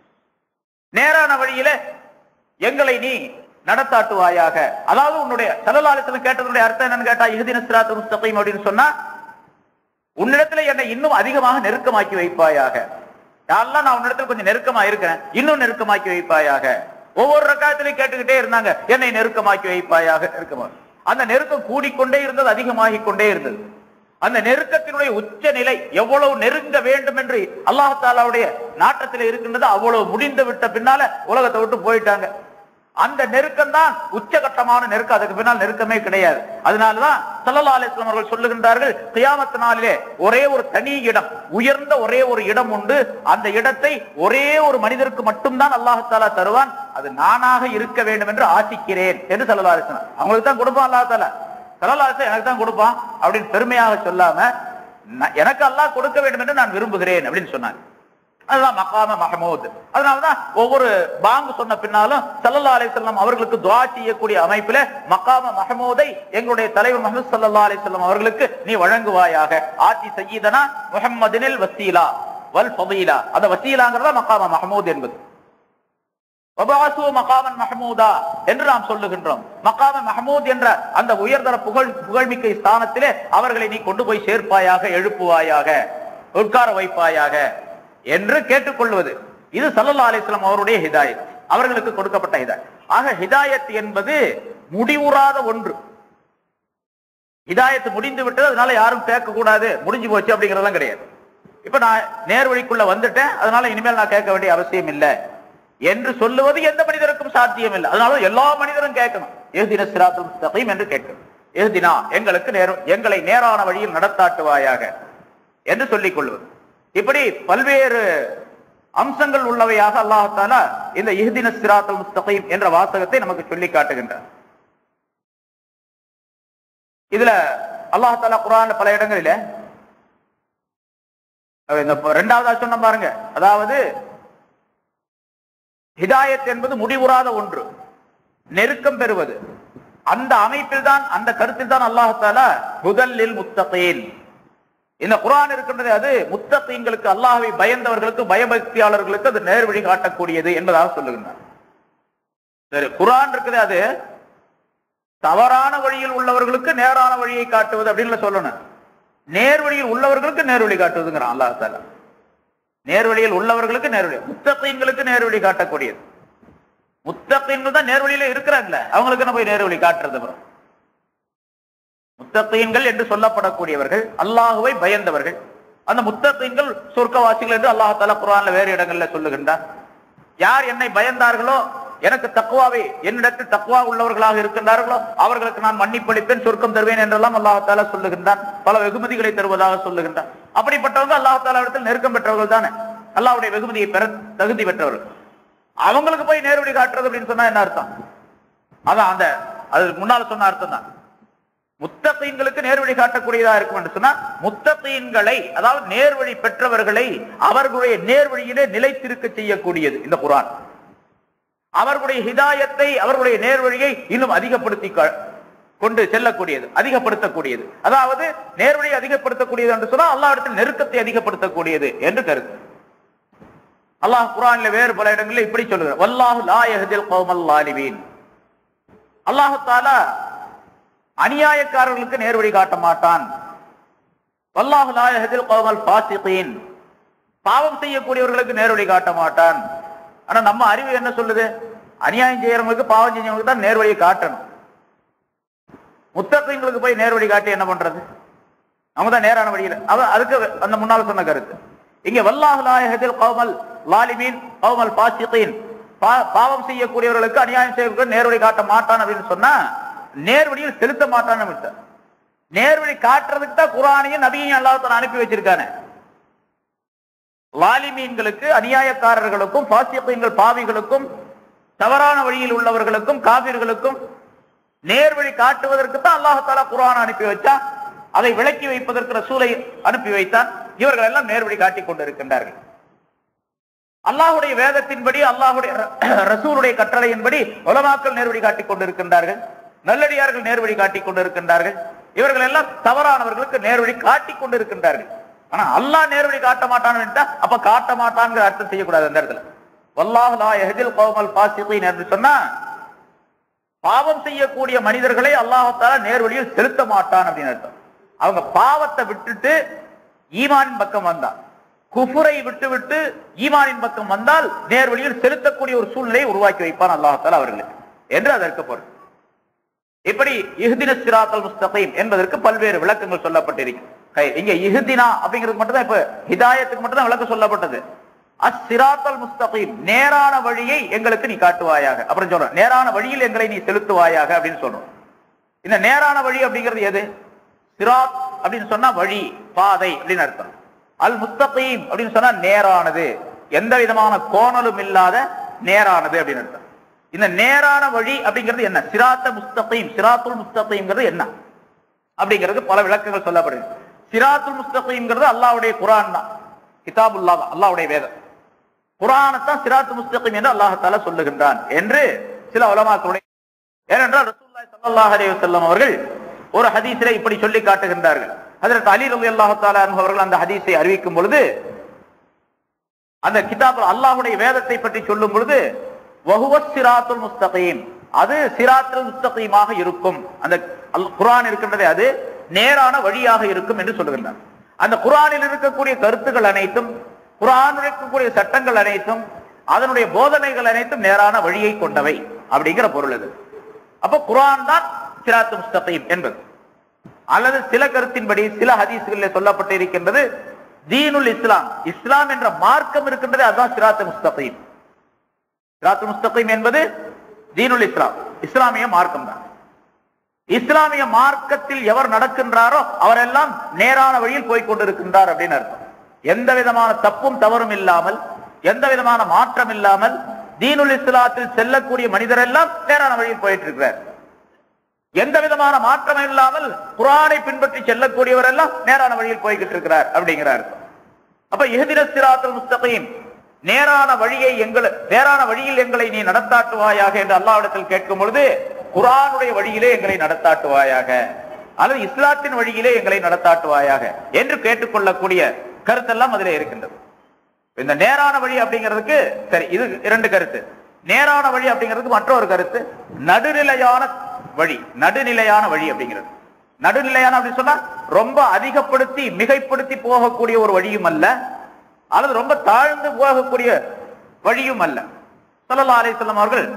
நேரான வழியில எங்களை நீ நடத்தாட்டுவாயாக அதாவது உன்னுடைய சல்லல்லா அலிஸ்லாம் கேட்டதுடைய அர்த்தம் என்னன்னு கேட்டா இஹ்தின சிராத்தல் முஸ்தகீம் அப்படின்னு சொன்னா உன்னிடத்துல என்னை இன்னும் அதிகமாக நெருக்கமாக்கி வைப்பாயாக யாரெல்லாம் நான் உன்னிடத்துல கொஞ்சம் நெருக்கமா இருக்கிறேன் இன்னும் நெருக்கமாக்கி வைப்பாயாக ஒவ்வொரு ரக்காயத்திலையும் கேட்டுக்கிட்டே இருந்தாங்க என்னை நெருக்கமாக்கி வைப்பாயாக நெருக்கமா அந்த நெருக்கம் கூடிக்கொண்டே இருந்தது அதிகமாகிக் கொண்டே இருந்தது அந்த நெருக்கத்தினுடைய உச்ச நிலை எவ்வளவு நெருங்க வேண்டும் என்று அல்லாஹாலாவுடைய நாட்டத்தில் இருக்கின்றது அவ்வளவு முடிந்து விட்ட பின்னால உலகத்தை விட்டு போயிட்டாங்க அந்த நெருக்கம் தான் உச்சகட்டமான நெருக்கம் அதுக்கு பின்னால் நெருக்கமே கிடையாது அதனாலதான் சல்லல்லா அலிஸ்லாம் அவர்கள் சொல்லுகின்றார்கள் கியாமத்து நாளிலே ஒரே ஒரு தனி இடம் உயர்ந்த ஒரே ஒரு இடம் உண்டு அந்த இடத்தை ஒரே ஒரு மனிதருக்கு மட்டும்தான் அல்லாஹாலா தருவான் அது நானாக இருக்க வேண்டும் என்று ஆசிக்கிறேன் என்று சல்லல்லா அலிஸ்லாம் அவங்களுக்கு தான் கொடுப்பான் அல்லாஹாலா சல்லல்லா அலிஸ்லாம் எனக்கு தான் கொடுப்பான் அப்படின்னு பெருமையாக சொல்லாம "நான் எனக்கு அல்லாஹ் கொடுக்க வேண்டும் என்று நான் விரும்புகிறேன் அப்படின்னு சொன்னாங்க அதுதான் மகாம மஹமூத் அதனாலதான் ஒவ்வொரு பாங்கு சொன்ன பின்னாலும் சல்லல்லா அலிசல்லாம் அவர்களுக்கு துவா செய்யக்கூடிய அமைப்பில மகாம மஹமூதை எங்களுடைய தலைவர் முகமது சல்லல்லா அலிசல்லாம் அவர்களுக்கு நீ வழங்குவாயாக ஆட்சி சையீதனா முஹம்மதினில் வசீலா வல் ஃபதீலா அந்த வசீலாங்கிறதா மகாம மஹமூத் என்பது வபாசு மகாமன் மஹமூதா என்று நாம் சொல்லுகின்றோம் மகாம மஹமூத் என்ற அந்த உயர்தர புகழ் புகழ்மிக்க ஸ்தானத்திலே அவர்களை நீ கொண்டு போய் சேர்ப்பாயாக எழுப்புவாயாக உட்கார வைப்பாயாக என்று கேட்டுக்கொள்வது இது சல்லல்லா அலிஸ்லாம் அவருடைய ஹிதாயத் அவர்களுக்கு கொடுக்கப்பட்ட ஹிதாயத் ஆக ஹிதாயத் என்பது முடிவுறாத ஒன்று ஹிதாயத்து முடிந்து விட்டது அதனால யாரும் கேட்க கூடாது முடிஞ்சு போச்சு அப்படிங்கறதெல்லாம் கிடையாது இப்ப நான் நேர் வழிக்குள்ள வந்துட்டேன் அதனால இனிமேல் நான் கேட்க வேண்டிய அவசியம் இல்லை என்று சொல்லுவது எந்த மனிதருக்கும் சாத்தியம் இல்லை அதனால எல்லா மனிதரும் கேட்கணும் ஏதின சிராத்துல் முஸ்தகீம் என்று கேட்கணும் ஏதினா எங்களுக்கு நேரம் எங்களை நேரான வழியில் நடத்தாட்டுவாயாக என்று சொல்லிக் கொள்வது இப்படி பல்வேறு அம்சங்கள் உள்ளவையாக அல்லாஹால இந்த இஹ்தின சிராத்துல் முஸ்தகீம் என்ற வாசகத்தை நமக்கு சொல்லி காட்டுகின்றார் இதுல அல்லாஹால குரான்ல பல இடங்களில அஹ் இந்த ரெண்டாவதா சொன்ன பாருங்க அதாவது ஹிதாயத் என்பது முடிவுறாத ஒன்று நெருக்கம் பெறுவது அந்த அமைப்பில் தான் அந்த கருத்தில் தான் அல்லாஹால முதலில் முத்தகீன் இந்த குரான் இருக்கின்றது அது முத்தகீன்களுக்கு அல்லாஹ்வை பயந்தவர்களுக்கு பயபக்தியாளர்களுக்கு அது நேர் வழி காட்டக்கூடியது என்பதாக சொல்லுகின்றார் சரி குரான் இருக்குது அது தவறான வழியில் உள்ளவர்களுக்கு நேரான வழியை காட்டுவது அப்படின்னு சொல்லணும் நேர் வழியில் உள்ளவர்களுக்கு நேர் வழி காட்டுவதுங்கிறான் அல்லாஹ் தாலா நேர் வழியில் உள்ளவர்களுக்கு நேர் வழி முத்தகீன்களுக்கு நேர் வழி காட்டக்கூடியது முத்தகீன்கள் தான் நேர் வழியில இருக்கிறாங்களே அவங்களுக்கு என்ன போய் நேர் வழி காட்டுறது அப்புறம் முத்தகீன்கள் என்று சொல்லப்படக்கூடியவர்கள் அல்லாஹுவை பயந்தவர்கள் அந்த முத்தகீன்கள் சொர்க்கவாசிகள் என்று அல்லாஹ் தாலா குரான்ல வேறு இடங்கள்ல சொல்லுகின்றார் யார் என்னை பயந்தார்களோ எனக்கு தக்குவாவை என்னிடத்தில் தக்குவா உள்ளவர்களாக இருக்கின்றார்களோ அவர்களுக்கு நான் மன்னிப்பளிப்பேன் சொர்க்கம் தருவேன் என்றெல்லாம் அல்லாஹால சொல்லுகின்றான் பல வெகுமதிகளை தருவதாக சொல்லுகின்றான் அப்படிப்பட்டவங்க அல்லாஹால இடத்தில் நெருக்கம் பெற்றவர்கள் தானே அல்லாஹ்வுடைய வெகுமதியை பெற தகுதி பெற்றவர்கள் அவங்களுக்கு போய் நேர்வழி காட்டுறது அப்படின்னு சொன்னா என்ன அர்த்தம் அதான் அந்த அது முன்னால சொன்ன அர்த்தம் தான் முத்தகீன்களுக்கு நேர்வழி காட்டக்கூடியதா இருக்கும் என்று சொன்னா முத்தகீன்களை அதாவது நேர்வழி பெற்றவர்களை அவர்களுடைய நேர்வழியிலே நிலைத்திருக்க செய்யக்கூடியது இந்த குரான் அவர்களுடைய ஹிதாயத்தை அவர்களுடைய நேர்வழியை இன்னும் அதிகப்படுத்தி க- கொண்டு செல்லக்கூடியது அதிகப்படுத்தக்கூடியது அதாவது நேர்வழியை அதிகப்படுத்தக்கூடியது என்று சொன்னா அல்லாஹ்விடத்தில் நெருக்கத்தை அதிகப்படுத்தக்கூடியது என்று கருத்து அல்லாஹ் குரான்ல வேறு பல இடங்களில் இப்படி சொல்லுகிறார் வல்லாஹு லா யஹ்தில் கௌமல் லாலிபீன் அல்லாஹ் தாலா அநியாயக்காரர்களுக்கு நேர்வழி காட்ட மாட்டான் வல்லாஹு லா யஹ்தில் கௌமல் ஃபாசிகீன் பாவம் செய்யக்கூடியவர்களுக்கு நேர்வழி காட்ட மாட்டான் ஆனா நம்ம அறிவு என்ன சொல்லுது அநியாயம் செய்யறவங்களுக்கு பாவம் செஞ்சவங்களுக்கு தான் நேர்வழியை காட்டணும் முத்தகங்களுக்கு போய் நேர் வழி காட்டி என்ன பண்றது அவங்க தான் நேரான வழியில் அவ அதுக்கு அந்த முன்னால் சொன்ன கருத்து இங்க வல்லாஹு லாயஹதில் கௌமல் லாலிமீன் கௌமல் பாசிகீன் பா- பாவம் செய்யக்கூடியவர்களுக்கு அநியாயம் செய்யக்கூடிய நேர்வழி காட்ட மாட்டான் அப்படின்னு சொன்னா நேர்வழியில் செலுத்த மாட்டான்னு விட்டார் நேர்வழி காட்டுறதுக்கு தான் குரானையும் நபியையும் அல்லாஹ் அனுப்பி வச்சிருக்கானே லாலிமீன்களுக்கு அநியாயக்காரர்களுக்கும் பாசியங்கள் பாவிகளுக்கும் தவறான வழியில் உள்ளவர்களுக்கும் காவிர்களுக்கும் நேர்வழி காட்டுவதற்கு தான் அல்லாஹாலா குர்ஆன் அனுப்பி வச்சா அதை விளக்கி வைப்பதற்கு ரசூலை அனுப்பி வைத்தான் இவர்கள் எல்லாம் நேர்வழி காட்டிக் கொண்டிருக்கின்றார்கள் அல்லாஹுடைய வேதத்தின்படி அல்லாஹுடைய ரசூலுடைய கட்டளையின்படி உலமாக்கள் நேர்வழி காட்டிக் கொண்டிருக்கின்றார்கள் நல்லடியார்கள் நேர்வழி காட்டிக் கொண்டிருக்கின்றார்கள் இவர்கள் எல்லாம் தவறானவர்களுக்கு நேர்வழி காட்டிக் கொண்டிருக்கின்றார்கள் ஆனா அல்லாஹ் நேர்வழி காட்ட மாட்டான்னு அப்ப காட்ட மாட்டான்ங்கிற அர்த்தம் செய்யக்கூடாது அந்த இடத்துல வல்லாஹ் லா யஹ்தில் கௌமல் ஃபாசிகீன் என்று சொன்னா பாவம் செய்யக்கூடிய மனிதர்களை அல்லாஹால நேர்வழியில் செலுத்த மாட்டான் அப்படின்னு அர்த்தம் அவங்க பாவத்தை விட்டுட்டு ஈமானின் பக்கம் வந்தால் குஃபுரை விட்டு விட்டு ஈமானின் பக்கம் வந்தால் நேர்வழியில் செலுத்தக்கூடிய ஒரு சூழ்நிலையை உருவாக்கி வைப்பான் அல்லாஹால அவர்களுக்கு என்று அதற்கு பொருள் இப்படி இஹ்தின சிராத்தல் முஸ்தகீம் என்பதற்கு பல்வேறு விளக்கங்கள் சொல்லப்பட்டிருக்கு ஹை, இங்க இஹ்தினா அப்படிங்கிறது மட்டும் தான் இப்ப ஹிதாயத்துக்கு மட்டும் தான் விளக்கம் சொல்லப்பட்டது அஸ்ஸிராத்தல் முஸ்தகீம் நேரான வழியை எங்களுக்கு நீ காட்டுவாயாக அப்புறம் சொல்றோம் நேரான வழியில் எங்களை நீ செலுத்துவாயாக அப்படின்னு சொல்றோம் இந்த நேரான வழி அப்படிங்கிறது எது சிராத் அப்படின்னு சொன்னா வழி பாதை அப்படின்னு அர்த்தம் அல் முஸ்தகீம் அப்படின்னு சொன்னா நேரானது எந்த விதமான கோணலும் இல்லாத நேரானது அப்படின்னு அர்த்தம் இந்த நேரான வழி அப்படிங்கிறது என்ன சிராத்த முஸ்தகீம் சிராத்துல் முஸ்தகீம்ங்கிறது என்ன அப்படிங்கிறது பல விளக்கங்கள் சொல்லப்படுது சிராத்துல் முஸ்தகீம்ங்கிறது அல்லாஹ்வுடைய குர்ஆன் தான் கிதாபுல்லா தான் அல்லாஹ்வுடைய வேதம் குர்ஆனைத்தான் சிராத்து முஸ்தகீம் என்று அல்லாஹ் சொல்லுகின்றான் என்று சில உலமாக்களுடைய ஏனென்றால் ரசூலுல்லாஹி ஸல்லல்லாஹு அலைஹி வஸல்லம் அவர்கள் ஒரு ஹதீஸிலே இப்படி சொல்லி காட்டுகின்றார்கள் ஹஜரத் அலி ரலியல்லாஹு தஆலா அன்ஹு அவர்கள் அந்த ஹதீஸை அறிவிக்கும் பொழுது அந்த கிதாப் அல்லாஹ்வுடைய வேதத்தை பற்றி சொல்லும் பொழுது வஹுவ சிராத்துல் முஸ்தகீம் அது சிராத்துல் முஸ்தகீமாக இருக்கும் அந்த அல் குர்ஆன் இருக்கின்றதே அது நேரான வழியாக இருக்கும் என்று சொல்லுகின்றார் அந்த குர்ஆனில் இருக்கக்கூடிய கருத்துக்கள் அனைத்தும் குர்ஆனில் இருக்கக்கூடிய சட்டங்கள் அனைத்தும் அதனுடைய போதனைகள் அனைத்தும் நேரான வழியை கொண்டவை அப்படிங்கிற பொருள் அது அப்ப குர்ஆன் தான் சிராத்து முஸ்தகீம் என்பது அல்லது சில கருத்தின்படி சில ஹதீஸ்களில் சொல்லப்பட்டு இருக்கின்றது தீனுல் இஸ்லாம் இஸ்லாம் என்ற மார்க்கம் இருக்கின்றது அதுதான் சிராத்து முஸ்தகீம் சிராத்து முஸ்தகீம் என்பது தீனுல் இஸ்லாம் இஸ்லாமிய மார்க்கம் தான் இஸ்லாமிய மார்க்கத்தில் எவர் நடக்கின்றாரோ அவரெல்லாம் நேரான வழியில் போய் கொண்டிருக்கின்றார் அப்படின்னு அர்த்தம் எந்த விதமான தப்பும் தவறும் இல்லாமல் எந்த விதமான மாற்றம் இல்லாமல் தீனுல் இஸ்லாத்தில் செல்லக்கூடிய மனிதர் எல்லாம் நேரான வழியில் போயிட்டு இருக்கிறார் எந்த விதமான மாற்றம் இல்லாமல் குரானை பின்பற்றி செல்லக்கூடியவர் எல்லாம் நேரான வழியில் போய்கிட்டு இருக்கிறார் அப்படிங்கிறார் அப்ப இஹதின சிராத்துல் முஸ்தகீம் நேரான வழியை எங்களை நேரான வழியில் எங்களை நீ நடத்தாட்டுவாயாக என்று அல்லாவிடத்தில் கேட்கும் பொழுது குரானுடைய வழியிலே எங்களை நடத்தாட்டுவாயாக அல்லது இஸ்லாத்தின் வழியிலே எங்களை நடத்தாட்டுவாயாக என்று கேட்டுக்கொள்ளக்கூடிய கருத்தெல்லாம் அதிலே இருக்கின்றது இந்த நேரான வழி அப்படிங்கிறதுக்கு சரி இது இரண்டு கருத்து நேரான வழி அப்படிங்கிறதுக்கு மற்றொரு கருத்து நடுநிலையான வழி நடுநிலையான வழி அப்படிங்கிறது நடுநிலையான அப்படின்னு சொன்னா ரொம்ப அதிகப்படுத்தி மிகைப்படுத்தி போகக்கூடிய ஒரு வழியும் அல்ல அல்லது ரொம்ப தாழ்ந்து போகக்கூடிய வழியும் அல்ல ஸல்லல்லாஹு அலைஹி வஸல்லம் அவர்கள்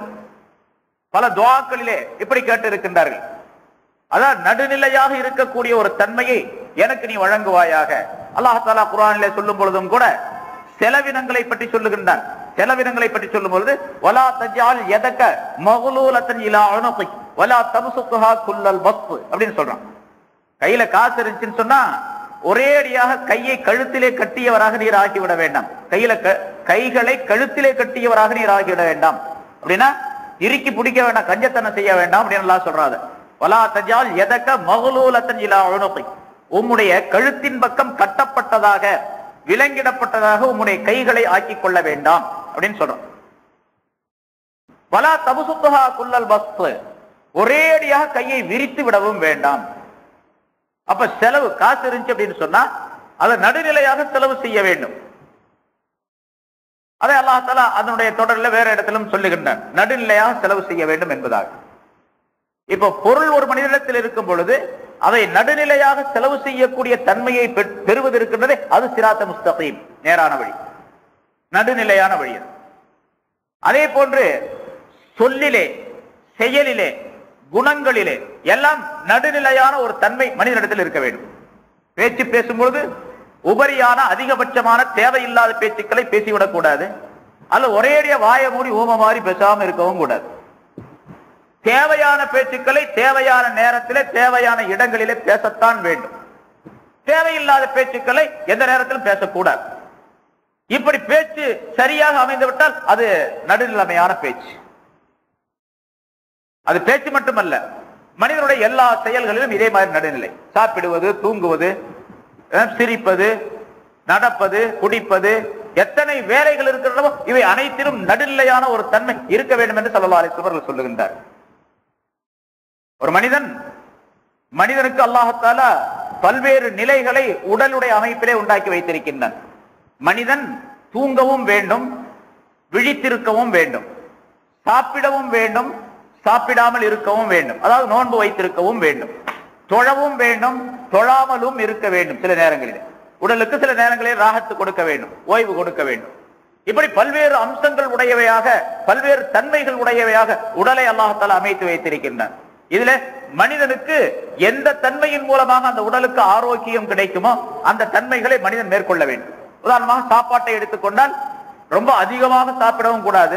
பல துஆக்களிலே இப்படி கேட்டு இருக்கின்றார்கள் அதான் நடுநிலையாக இருக்கக்கூடிய ஒரு தன்மையை எனக்கு நீ வழங்குவாயாக அல்லாஹ் தாலா குர்ஆனிலே சொல்லும் பொழுதும் கூட செலவினங்களை பற்றி சொல்லுகின்றான் செலவினங்களை பற்றி சொல்லும் பொழுது வலா தஜால் எதக்க மகுலூலத்தன் இலா அணுகி வலா தபசுத்துஹா குல்லல் பஸ்து அப்படின்னு சொல்றான் கையில காசு இருந்துச்சுன்னு சொன்னா ஒரே அடியாக கையை கழுத்திலே கட்டியவராக நீர் ஆகிவிட வேண்டாம் கையில க- கைகளை கழுத்திலே கட்டியவராக நீர் ஆகிவிட வேண்டாம் அப்படின்னா இறுக்கி பிடிக்க வேண்டாம் கஞ்சத்தனம் செய்ய வேண்டாம் அப்படின்னு எல்லாம் சொல்றாரு வலா தஜால் எதக்க மகுலூலத்தன் இலா அணுகி உம்முடைய கழுத்தின் பக்கம் கட்டப்பட்டதாக விலங்கிடப்பட்டதாக உம்முடைய கைகளை ஆக்கிக் கொள்ள வேண்டாம் அப்படின்னு சொல்றோம் வலா தபுசுத்துஹா குல்லல் பஸ்து ஒரே அடியாக கையை விரித்து விடவும் வேண்டாம் அப்ப செலவு காசு இருந்துச்சு அப்படின்னு சொன்னா அதை நடுநிலையாக செலவு செய்ய வேண்டும் அதை அல்லாஹ் தஆலா அதனுடைய தொடர்ல வேற இடத்திலும் சொல்லுகின்றான் நடுநிலையாக செலவு செய்ய வேண்டும் என்பதாக இப்போ பொருள் ஒரு மனிதனிடத்தில் இருக்கும் பொழுது அதை நடுநிலையாக செலவு செய்யக்கூடிய தன்மையை பெ- பெறுவது இருக்கின்றதே அது சிராத்த முஸ்தகீம் நேரான வழி நடுநிலையான வழி அது. அதே போன்று சொல்லிலே செயலிலே குணங்களிலே எல்லாம் நடுநிலையான ஒரு தன்மை மனிதனிடத்தில் இருக்க வேண்டும் பேச்சு பேசும்பொழுது உபரியான அதிகபட்சமான தேவையில்லாத பேச்சுக்களை பேசிவிடக் கூடாது அல்ல ஒரேடிய வாய மூடி ஊம மாதிரி பேசாம இருக்கவும் கூடாது தேவையான பேச்சுக்களை தேவையான நேரத்திலே தேவையான இடங்களிலே பேசத்தான் வேண்டும் தேவையில்லாத பேச்சுக்களை எந்த நேரத்திலும் பேசக்கூடாது இப்படி பேச்சு சரியாக அமைந்துவிட்டால் அது நடுநிலைமையான பேச்சு அது பேச்சு மட்டுமல்ல மனிதனுடைய எல்லா செயல்களிலும் இதே மாதிரி நடுநிலை சாப்பிடுவது தூங்குவது அஹ், சிரிப்பது நடப்பது குடிப்பது எத்தனை வேலைகள் இருக்கிறதோ இவை அனைத்திலும் நடுநிலையான ஒரு தன்மை இருக்க வேண்டும் என்று சல்லா அலிஸ்வர்கள் சொல்லுகின்றார் ஒரு மனிதன் மனிதனுக்கு அல்லாஹத்தால பல்வேறு நிலைகளை உடலுடைய அமைப்பிலே உண்டாக்கி வைத்திருக்கின்றான் மனிதன் தூங்கவும் வேண்டும் விழித்திருக்கவும் வேண்டும் சாப்பிடவும் வேண்டும் சாப்பிடாமல் இருக்கவும் வேண்டும் அதாவது நோன்பு வைத்திருக்கவும் வேண்டும் தொழவும் வேண்டும் தொழாமலும் இருக்க வேண்டும் சில நேரங்களில் உடலுக்கு சில நேரங்களில் ராகத்து கொடுக்க வேண்டும் ஓய்வு கொடுக்க வேண்டும் இப்படி பல்வேறு அம்சங்கள் உடையவையாக பல்வேறு தன்மைகள் உடையவையாக உடலை அல்லாஹால அமைத்து வைத்திருக்கின்றான் இதுல மனிதனுக்கு எந்த தன்மையின் மூலமாக அந்த உடலுக்கு ஆரோக்கியம் கிடைக்குமோ அந்த தன்மைகளை மனிதன் மேற்கொள்ள வேண்டும் உதாரணமாக சாப்பாட்டை எடுத்துக்கொண்டால் ரொம்ப அதிகமாக சாப்பிடவும் கூடாது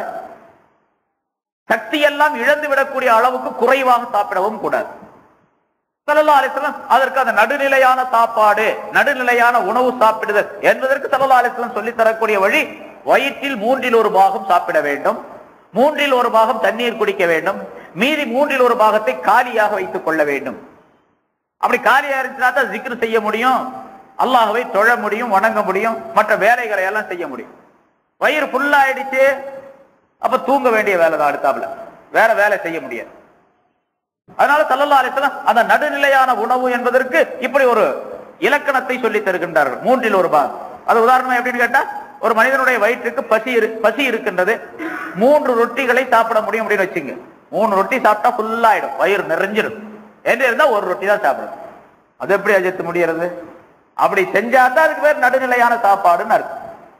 சக்தி எல்லாம் இழந்து விடக்கூடிய அளவுக்கு குறைவாக சாப்பிடவும் கூடாது சல்லல்லா அலிஸ்லாம் அதற்கு அந்த நடுநிலையான சாப்பாடு நடுநிலையான உணவு சாப்பிடுதல் என்பதற்கு சல்லல்லா அலிஸ்லாம் சொல்லி தரக்கூடிய வழி வயிற்றில் மூன்றில் ஒரு பாகம் சாப்பிட வேண்டும் மூன்றில் ஒரு பாகம் தண்ணீர் குடிக்க வேண்டும் மீதி மூன்றில் ஒரு பாகத்தை காலியாக வைத்துக் கொள்ள வேண்டும் அப்படி காலியா இருந்துச்சுன்னா தான் ஜிக்ரு செய்ய முடியும் அல்லாஹ்வை தொழ முடியும் வணங்க முடியும் மற்ற வேலைகளை எல்லாம் செய்ய முடியும் வயிறு ஃபுல்லா ஆயிடுச்சு அப்ப தூங்க வேண்டிய வேலை தான் அடுத்தாப்புல வேற வேலை செய்ய முடியாது அதனால சல்லல்லா அலிஸ்லாம் அந்த நடுநிலையான உணவு என்பதற்கு இப்படி ஒரு இலக்கணத்தை சொல்லி தருகின்றார்கள் மூன்றில் ஒரு பாகம் அது உதாரணம் எப்படின்னு கேட்டா ஒரு மனிதனுடைய வயிற்றுக்கு பசி இரு- பசி இருக்கின்றது மூன்று ரொட்டிகளை சாப்பிட முடியும் அப்படின்னு வச்சுங்க மூணு ரொட்டி சாப்பிட்டா ஃபுல்லா ஆயிடும் வயிறு நிறைஞ்சிடும் என்று இருந்தா ஒரு ரொட்டி தான் சாப்பிடணும் அது எப்படி அஜித்து முடியறது அப்படி செஞ்சா தான் அதுக்கு பேர் நடுநிலையான சாப்பாடுன்னு அர்த்தம்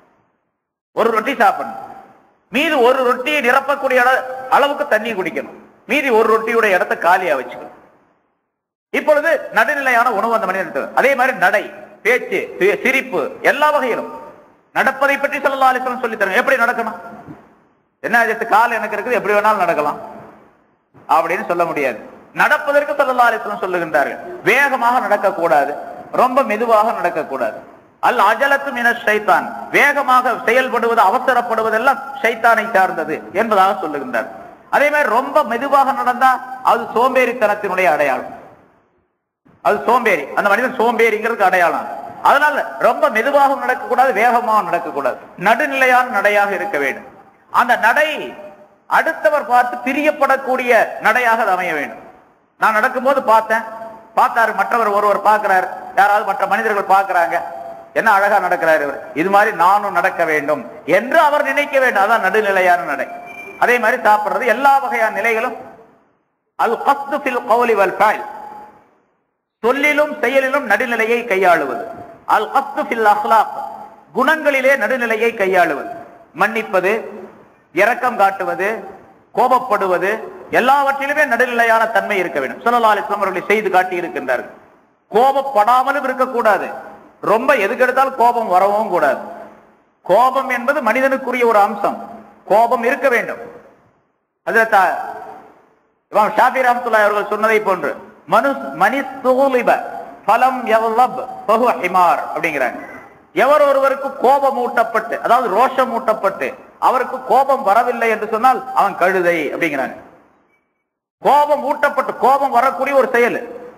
ஒரு ரொட்டி சாப்பிடணும் மீதி ஒரு ரொட்டியை நிரப்பக்கூடிய அள- அளவுக்கு தண்ணி குடிக்கணும் மீதி ஒரு ரொட்டியோட இடத்தை காலியா வச்சுக்கணும் இப்பொழுது நடுநிலையான உணவு அந்த மனிதன் எடுத்து- அதே மாதிரி நடை பேச்சு சி- சிரிப்பு எல்லா வகையிலும் நடப்பதை பற்றி சொல்லலாம் அலிஸ்லாம் சொல்லி தரணும் எப்படி நடக்கணும் என்ன ஆச்சு கால் எனக்கு இருக்குது எப்படி வேணாலும் நடக்கலாம் அப்படின்னு சொல்ல முடியாது நடப்பதற்கு சல்லல்லா அலிஸ்லாம் சொல்லுகின்றார்கள் வேகமாக நடக்கக்கூடாது ரொம்ப மெதுவாக நடக்கக்கூடாது அல் அஜலத்து மின ஷைத்தான் வேகமாக செயல்படுவது அவசரப்படுவதெல்லாம் ஷைத்தானை சார்ந்தது என்பதாக சொல்லுகின்றார் அதே மாதிரி ரொம்ப மெதுவாக நடந்தா அது சோம்பேறித்தனத்தினுடைய அடையாளம் அது சோம்பேறி அந்த மனிதன் சோம்பேறிங்கிறதுக்கு அடையாளம் அதனால ரொம்ப மெதுவாக நடக்கக்கூடாது வேகமாக நடக்கக்கூடாது நடுநிலையான நடையாக இருக்க வேண்டும் அந்த நடை அடுத்தவர் பார்த்து பிரியப்படக்கூடிய நடையாக அது அமைய வேண்டும் நான் நடக்கும்போது பார்த்தேன் பார்த்தாரு மற்றவர் ஒருவர் பார்க்கிறார் யாராவது மற்ற மனிதர்கள் பார்க்கறாங்க என்ன அழகா நடக்கிறார் இவர் இது மாதிரி நானும் நடக்க வேண்டும் என்று அவர் நினைக்க வேண்டும் அதான் நடுநிலையான நடை அதே மாதிரி சாப்பிடுறது எல்லா வகையான நிலைகளும் அல் கஸ்து ஃபில் கௌலி வல் ஃபைல் சொல்லிலும் செயலிலும் நடுநிலையை கையாளுவது அல் கஸ்து ஃபில் அஹ்லாக் குணங்களிலே நடுநிலையை கையாளுவது மன்னிப்பது இரக்கம் காட்டுவது கோபப்படுவது எல்லாவற்றிலுமே நடுநிலையான தன்மை இருக்க வேண்டும் ஸல்லல்லாஹு அலைஹி வஸல்லம் அவர்களை செய்து காட்டி இருக்கின்றார்கள் கோபப்படாமலும் இருக்கக்கூடாது ரொம்ப எதுக்கெடுத்தாலும் கோபம் வரவும் கூடாது கோபம் என்பது மனிதனுக்குரிய ஒரு அம்சம் கோபம் இருக்க வேண்டும் அதில் இமாம் ஷாஃபி ரஹ்மத்துல்லாஹி அவர்கள் சொன்னதை போன்று மனு மனி சுகுலிப ஃபலம் யவ்லப் பஹு ஹிமார் அப்படிங்கிறாங்க எவர் ஒருவருக்கு கோபம் ஊட்டப்பட்டு அதாவது ரோஷம் ஊட்டப்பட்டு அவருக்கு கோபம் வரவில்லை என்று சொன்னால் அவன் கழுதை அப்படிங்கிறாங்க கோபம் ஊட்டப்பட்டு கோபம் வரக்கூடிய ஒரு செயல்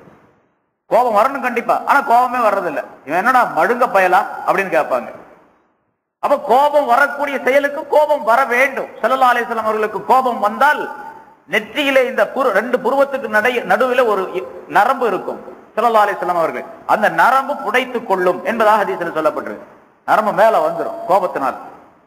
கோபம் வரணும் கண்டிப்பா ஆனா கோபமே வர்றதில்லை இவன் என்னடா மழுங்க பயலா அப்படின்னு கேட்பாங்க அப்ப கோபம் வரக்கூடிய செயலுக்கு கோபம் வர வேண்டும் ஸல்லல்லாஹு அலைஹி வஸல்லம் அவர்களுக்கு கோபம் வந்தால் நெற்றியிலே இந்த புரு ரெண்டு புருவத்துக்கு நடை நடுவில் ஒரு இ- நரம்பு இருக்கும் ஸல்லல்லாஹு அலைஹி வஸல்லம் அவர்கள் அந்த நரம்பு புடைத்துக் கொள்ளும் என்பதாக ஹதீஸில் சொல்லப்பட்டிருக்கு நரம்பு மேல வந்துடும் கோபத்தினால்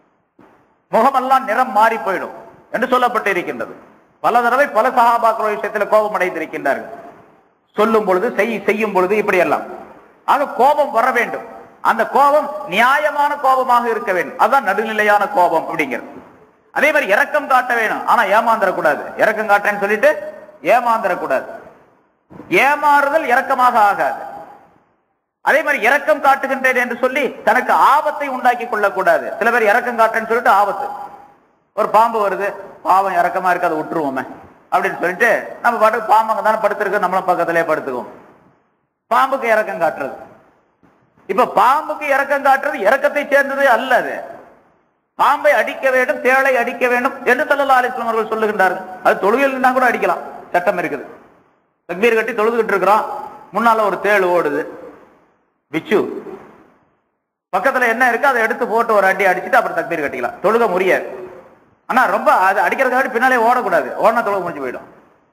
முகமெல்லாம் நிறம் மாறி போயிடும் என்று சொல்லப்பட்டு இருக்கின்றது பல தடவை பல சகாபாக்கள் விஷயத்தில் கோபம் அடைந்திருக்கின்றார்கள் சொல்லும் பொழுது செய் செய்யும் பொழுது இப்படி எல்லாம் ஆக கோபம் வர வேண்டும் அந்த கோபம் நியாயமான கோபமாக இருக்க வேண்டும் அதுதான் நடுநிலையான கோபம் அப்படிங்கிறது அதே மாதிரி இரக்கம் காட்ட வேணும் ஆனா ஏமாந்துடக்கூடாது இரக்கம் காட்டுறேன்னு சொல்லிட்டு ஏமாந்துடக்கூடாது ஏமாறுதல் இரக்கமாக ஆகாது அதே மாதிரி இரக்கம் காட்டுகின்றேன் என்று சொல்லி தனக்கு ஆபத்தை உண்டாக்கி கொள்ளக்கூடாது சில பேர் இரக்கம் காட்டுறேன்னு சொல்லிட்டு ஆபத்து ஒரு பாம்பு வருது பாவம் இறக்கமா இருக்கு அதை விட்டுருவோமே அப்படின்னு சொல்லிட்டு நம்ம பாட்டுக்கு பாம்பங்க தானே படுத்திருக்கு நம்மளும் பக்கத்திலே படுத்துக்குவோம் பாம்புக்கு இறக்கம் காட்டுறது இப்ப பாம்புக்கு இறக்கம் காட்டுறது இறக்கத்தை சேர்ந்தது அல்ல அது பாம்பை அடிக்க வேண்டும் தேளை அடிக்க வேண்டும் என்று சல்லா அலிஸ்லாம் அவர்கள் சொல்லுகின்றார்கள் அது தொழுகையில் இருந்தா கூட அடிக்கலாம் சட்டம் இருக்குது தக்பீர் கட்டி தொழுதுகிட்டு இருக்கிறோம் முன்னால ஒரு தேள் ஓடுது பிச்சு பக்கத்துல என்ன இருக்கு அதை எடுத்து போட்டு ஒரு அடி அடிச்சுட்டு அப்புறம் தக்பீர் கட்டிக்கலாம் தொழுக முடியாது ஆனா ரொம்ப அது அடிக்கிறதுக்காக பின்னாலே ஓடக்கூடாது ஓடனா தொழுக முடிஞ்சு போயிடும்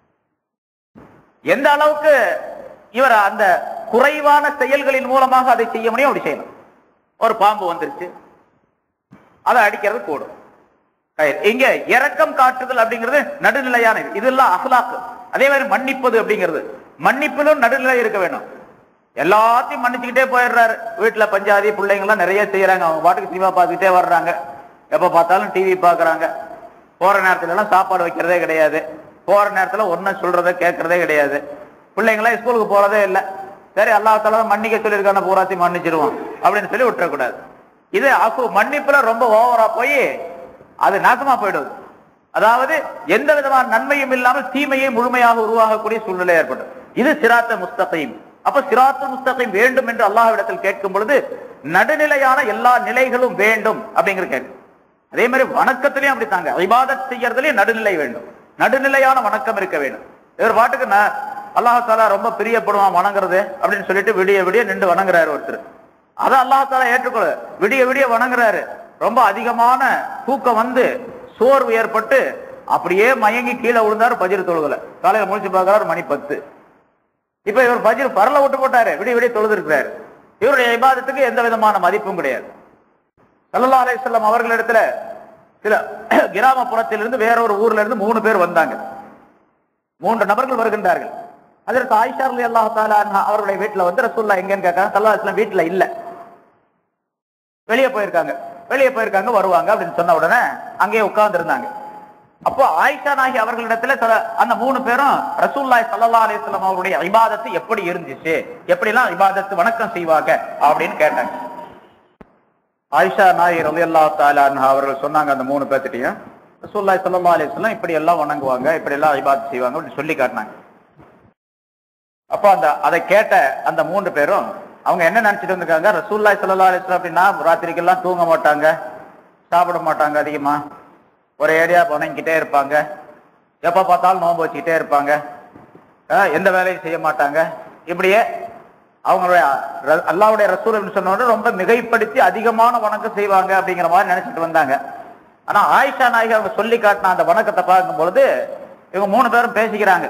எந்த அளவுக்கு இவர் அந்த குறைவான செயல்களின் மூலமாக அதை செய்ய முடியும் அப்படி செய்யணும் ஒரு பாம்பு வந்துருச்சு அதை அடிக்கிறது கூடும் சரி, இங்க இரக்கம் காட்டுதல் அப்படிங்கிறது நடுநிலையான இது. இதெல்லாம் அகலாக்கு அதே மாதிரி மன்னிப்பது அப்படிங்கிறது மன்னிப்பிலும் நடுநிலை இருக்க வேண்டும் எல்லாத்தையும் மன்னிச்சுக்கிட்டே போயிடுறாரு வீட்டுல பஞ்சாதி பிள்ளைங்க எல்லாம் நிறைய செய்யறாங்க அவங்க பாட்டுக்கு சினிமா பார்த்துக்கிட்டே வர்றாங்க எப்ப பார்த்தாலும் டிவி பாக்குறாங்க போற நேரத்துல எல்லாம் சாப்பாடு வைக்கிறதே கிடையாது போற நேரத்துல ஒன்னும் சொல்றதை கேட்கறதே கிடையாது பிள்ளைங்களாம் ஸ்கூலுக்கு போறதே இல்லை சரி அல்லாஹால மன்னிக்க சொல்லியிருக்கான பூராத்தையும் மன்னிச்சிருவோம் அப்படின்னு சொல்லி விட்டுறக்கூடாது இது அப்பு மன்னிப்புல ரொம்ப ஓவரா போய் அது நாசமா போயிடுது அதாவது எந்த விதமான நன்மையும் இல்லாமல் தீமையை முழுமையாக உருவாகக்கூடிய சூழ்நிலை ஏற்படும் இது சிராத்த முஸ்தகையும் அப்ப சிராத்த முஸ்தகையும் வேண்டும் என்று அல்லாஹ்விடத்தில் கேட்கும் பொழுது நடுநிலையான எல்லா நிலைகளும் வேண்டும் அப்படிங்கிற கேட்கும் அதே மாதிரி வணக்கத்திலையும் அப்படித்தாங்க இபாதத் செய்யறதுலயும் நடுநிலை வேண்டும் நடுநிலையான வணக்கம் இருக்க வேண்டும் இவர் பாட்டுக்கு ந- அல்லாஹாலா ரொம்ப பிரியப்படுவான் வணங்குறது அப்படின்னு சொல்லிட்டு விடிய விடிய நின்று வணங்குறாரு ஒருத்தர் அதை அல்லாஹாலா ஏற்றுக்கொள்ள விடிய விடிய வணங்குறாரு ரொம்ப அதிகமான தூக்கம் வந்து சோர்வு ஏற்பட்டு அப்படியே மயங்கி கீழே விழுந்தாரு பஜிர் தொழுகல காலையில முடிச்சு பார்க்கறாரு மணி பத்து இப்ப இவர் பஜிர் பரல விட்டு போட்டாரு விடிய விடிய தொழுது இருக்கிறாரு இவருடைய இபாதத்துக்கு எந்த விதமான மதிப்பும் கிடையாது சல்லல்லா அலைஹிஸ்ஸலாம் அவர்களிடத்துல சில கிராமப்புறத்திலிருந்து வேற ஒரு ஊர்ல இருந்து மூணு பேர் வந்தாங்க மூன்று நபர்கள் வருகின்றார்கள் அதற்கு ஆயிஷா அலி அல்லாஹ் அவருடைய வீட்டுல வந்து ரசூல்லா எங்கன்னு கேட்காங்க சல்லா அலிஸ்லாம் வீட்டுல இல்ல வெளியே போயிருக்காங்க வெளியே போயிருக்காங்க வருவாங்க அப்படின்னு சொன்ன உடனே அங்கேயே உட்கார்ந்து இருந்தாங்க அப்போ ஆயிஷா நாகி அவர்களிடத்துல சில அந்த மூணு பேரும் ரசூல்லாய் சல்லா அலிஸ்லாம் அவருடைய இபாதத்து எப்படி இருந்துச்சு எப்படிலாம் இபாதத்து வணக்கம் செய்வாங்க அப்படின்னு கேட்டாங்க ஆயிஷா நாயி ரலியல்லா தாலா அவர்கள் சொன்னாங்க அந்த மூணு பேர்த்திட்டையும் ரசூல்லாய் சல்லா அலிஸ்லாம் இப்படி எல்லாம் வணங்குவாங்க இப்படி எல்லாம் இபாதத் செய்வாங்க அப்படின்னு சொல்லி காட்டினாங்க அப்போ அந்த அதை கேட்ட அந்த மூன்று பேரும் அவங்க என்ன நினைச்சிட்டு வந்திருக்காங்க ரசூல்லாய் சல்லா அலிஸ்லாம் அப்படின்னா ராத்திரிக்கெல்லாம் தூங்க மாட்டாங்க சாப்பிட மாட்டாங்க அதிகமா ஒரு ஏரியா வணங்கிக்கிட்டே இருப்பாங்க எப்ப பார்த்தாலும் நோன்பு வச்சுக்கிட்டே இருப்பாங்க அஹ் எந்த வேலையும் செய்ய மாட்டாங்க இப்படியே அவங்களுடைய ர- அல்லாஹ்வுடைய ரசூல் அப்படின்னு சொன்ன உடனே ரொம்ப மிகைப்படுத்தி அதிகமான வணக்கம் செய்வாங்க அப்படிங்கிற மாதிரி நினைச்சிட்டு வந்தாங்க ஆனா ஆயிஷா நாயகி அவங்க சொல்லி காட்டின அந்த வணக்கத்தை பார்க்கும் பொழுது இவங்க மூணு பேரும் பேசிக்கிறாங்க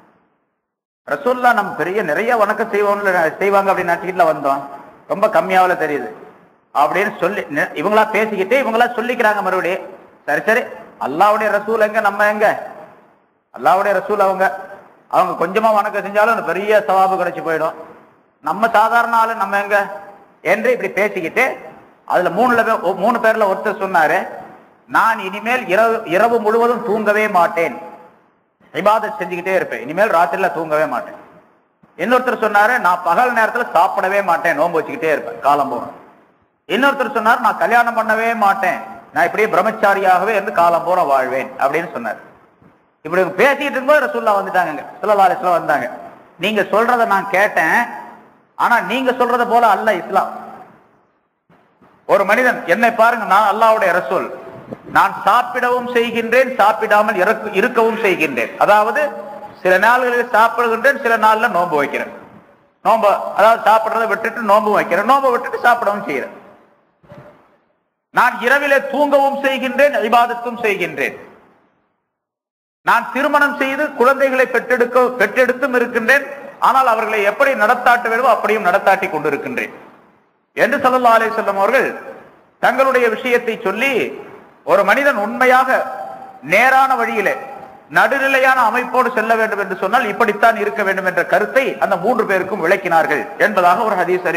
ரசூல்லா நம்ம பெரிய நிறைய வணக்கம் செய்வோம்னு செய்வாங்க அப்படின்னு நினைச்சுக்கிட்டுல வந்தோம் ரொம்ப கம்மியாவில தெரியுது அப்படின்னு சொல்லி நி- இவங்களா பேசிக்கிட்டு இவங்களா சொல்லிக்கிறாங்க மறுபடியும் சரி சரி அல்லாவுடைய ரசூல் எங்க நம்ம எங்க அல்லாவுடைய ரசூல் அவங்க அவங்க கொஞ்சமா வணக்கம் செஞ்சாலும் அந்த பெரிய சவாபு கிடைச்சு போயிடும் நம்ம சாதாரண ஆளு நம்ம எங்க என்று இப்படி பேசிக்கிட்டு அதுல மூணுல பே- ஒ- மூணு பேர்ல ஒருத்தர் சொன்னாரு நான் இனிமேல் இரவு இரவு முழுவதும் தூங்கவே மாட்டேன் இபாதத் செஞ்சுக்கிட்டே இருப்பேன் இனிமேல் ராத்திரில தூங்கவே மாட்டேன் இன்னொருத்தர் சொன்னாரு நான் பகல் நேரத்துல சாப்பிடவே மாட்டேன் நோன்பு வச்சுக்கிட்டே இருப்பேன் காலம் போறேன் இன்னொருத்தர் சொன்னார் நான் கல்யாணம் பண்ணவே மாட்டேன் நான் இப்படியே பிரம்மச்சாரியாகவே இருந்து காலம் பூரா வாழ்வேன் அப்படின்னு சொன்னார் இப்படி இவங்க பேசிட்டு இருக்கும்போது ரசூல்லா வந்துட்டாங்க சுல்லா அலிஸ்லாம் வந்தாங்க நீங்க சொல்றத நான் கேட்டேன் ஆனா நீங்க சொல்றத போல அல்ல இஸ்லாம் ஒரு மனிதன் என்னை பாருங்க நான் அல்லாஹ்வுடைய ரசூல் நான் சாப்பிடவும் செய்கின்றேன் சாப்பிடாமல் இறக்கு- இருக்கவும் செய்கின்றேன் அதாவது சில நாள்களில் சாப்பிடுகின்றேன் சில நாள்ல நோன்பு வைக்கிறேன் நோன்பு அதாவது சாப்பிடுறதை விட்டுட்டு நோன்பு வைக்கிறேன் நோன்பு விட்டுட்டு சாப்பிடவும் செய்கிறேன் நான் இரவிலே தூங்கவும் செய்கின்றேன் இபாதத்தும் செய்கின்றேன் நான் திருமணம் செய்து குழந்தைகளை பெற்றெடுக்க பெற்றெடுத்தும் இருக்கின்றேன் ஆனால் அவர்களை எப்படி நடத்தாட்ட வேண்டுமோ அப்படியும் நடத்தாட்டி கொண்டிருக்கின்றேன் என்று சல்லல்லா அலைஹி வஸல்லம் அவர்கள் தங்களுடைய விஷயத்தை சொல்லி ஒரு மனிதன் உண்மையாக நேரான வழியிலே நடுநிலையான அமைப்போடு செல்ல வேண்டும் என்று சொன்னால் இப்படித்தான் இருக்க வேண்டும் என்ற கருத்தை அந்த மூன்று பேருக்கும் விளக்கினார்கள் என்பதாக ஒரு ஹதீஸ்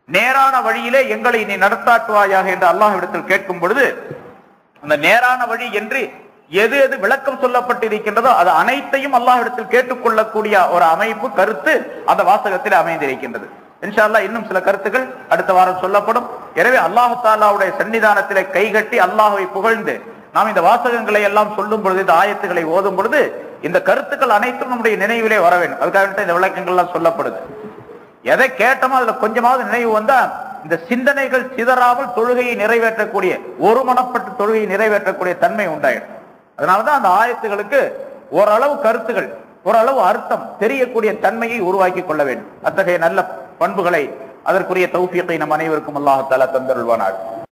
நேரான வழியிலே எங்களை நீ நடத்தாட்டுவாயாக என்று அல்லாஹ்விடத்தில் கேட்கும் பொழுது அந்த நேரான வழி என்று எது எது விளக்கம் சொல்லப்பட்டிருக்கின்றதோ அது அனைத்தையும் அல்லாஹ்விடத்தில் கேட்டுக்கொள்ளக்கூடிய ஒரு அமைப்பு கருத்து அந்த வாசகத்தில் அமைந்திருக்கின்றது இன்ஷா அல்லாஹ் இன்னும் சில கருத்துக்கள் அடுத்த வாரம் சொல்லப்படும் எனவே அல்லாஹு தாலாவுடைய சன்னிதானத்திலே கைகட்டி அல்லாஹ்வை புகழ்ந்து நாம் இந்த வாசகங்களை எல்லாம் சொல்லும் பொழுது இந்த ஆயத்துக்களை ஓதும் பொழுது இந்த கருத்துக்கள் அனைத்தும் நம்முடைய நினைவிலே வர வேண்டும் அதுக்காக இந்த விளக்கங்கள் எல்லாம் சொல்லப்படுது எதை கேட்டோமோ அதுல கொஞ்சமாவது நினைவு வந்தா இந்த சிந்தனைகள் சிதறாமல் தொழுகையை நிறைவேற்றக்கூடிய ஒரு மனப்பட்டு தொழுகையை நிறைவேற்றக்கூடிய தன்மை உண்டாயிடும் அதனாலதான் அந்த ஆயத்துகளுக்கு ஓரளவு கருத்துகள் ஓரளவு அர்த்தம் தெரியக்கூடிய தன்மையை உருவாக்கி கொள்ள வேண்டும் அத்தகைய நல்ல பண்புகளை அதற்குரிய தௌஃபியத்தை நம் அனைவருக்கும் அல்லாஹால தந்தருள்வானாக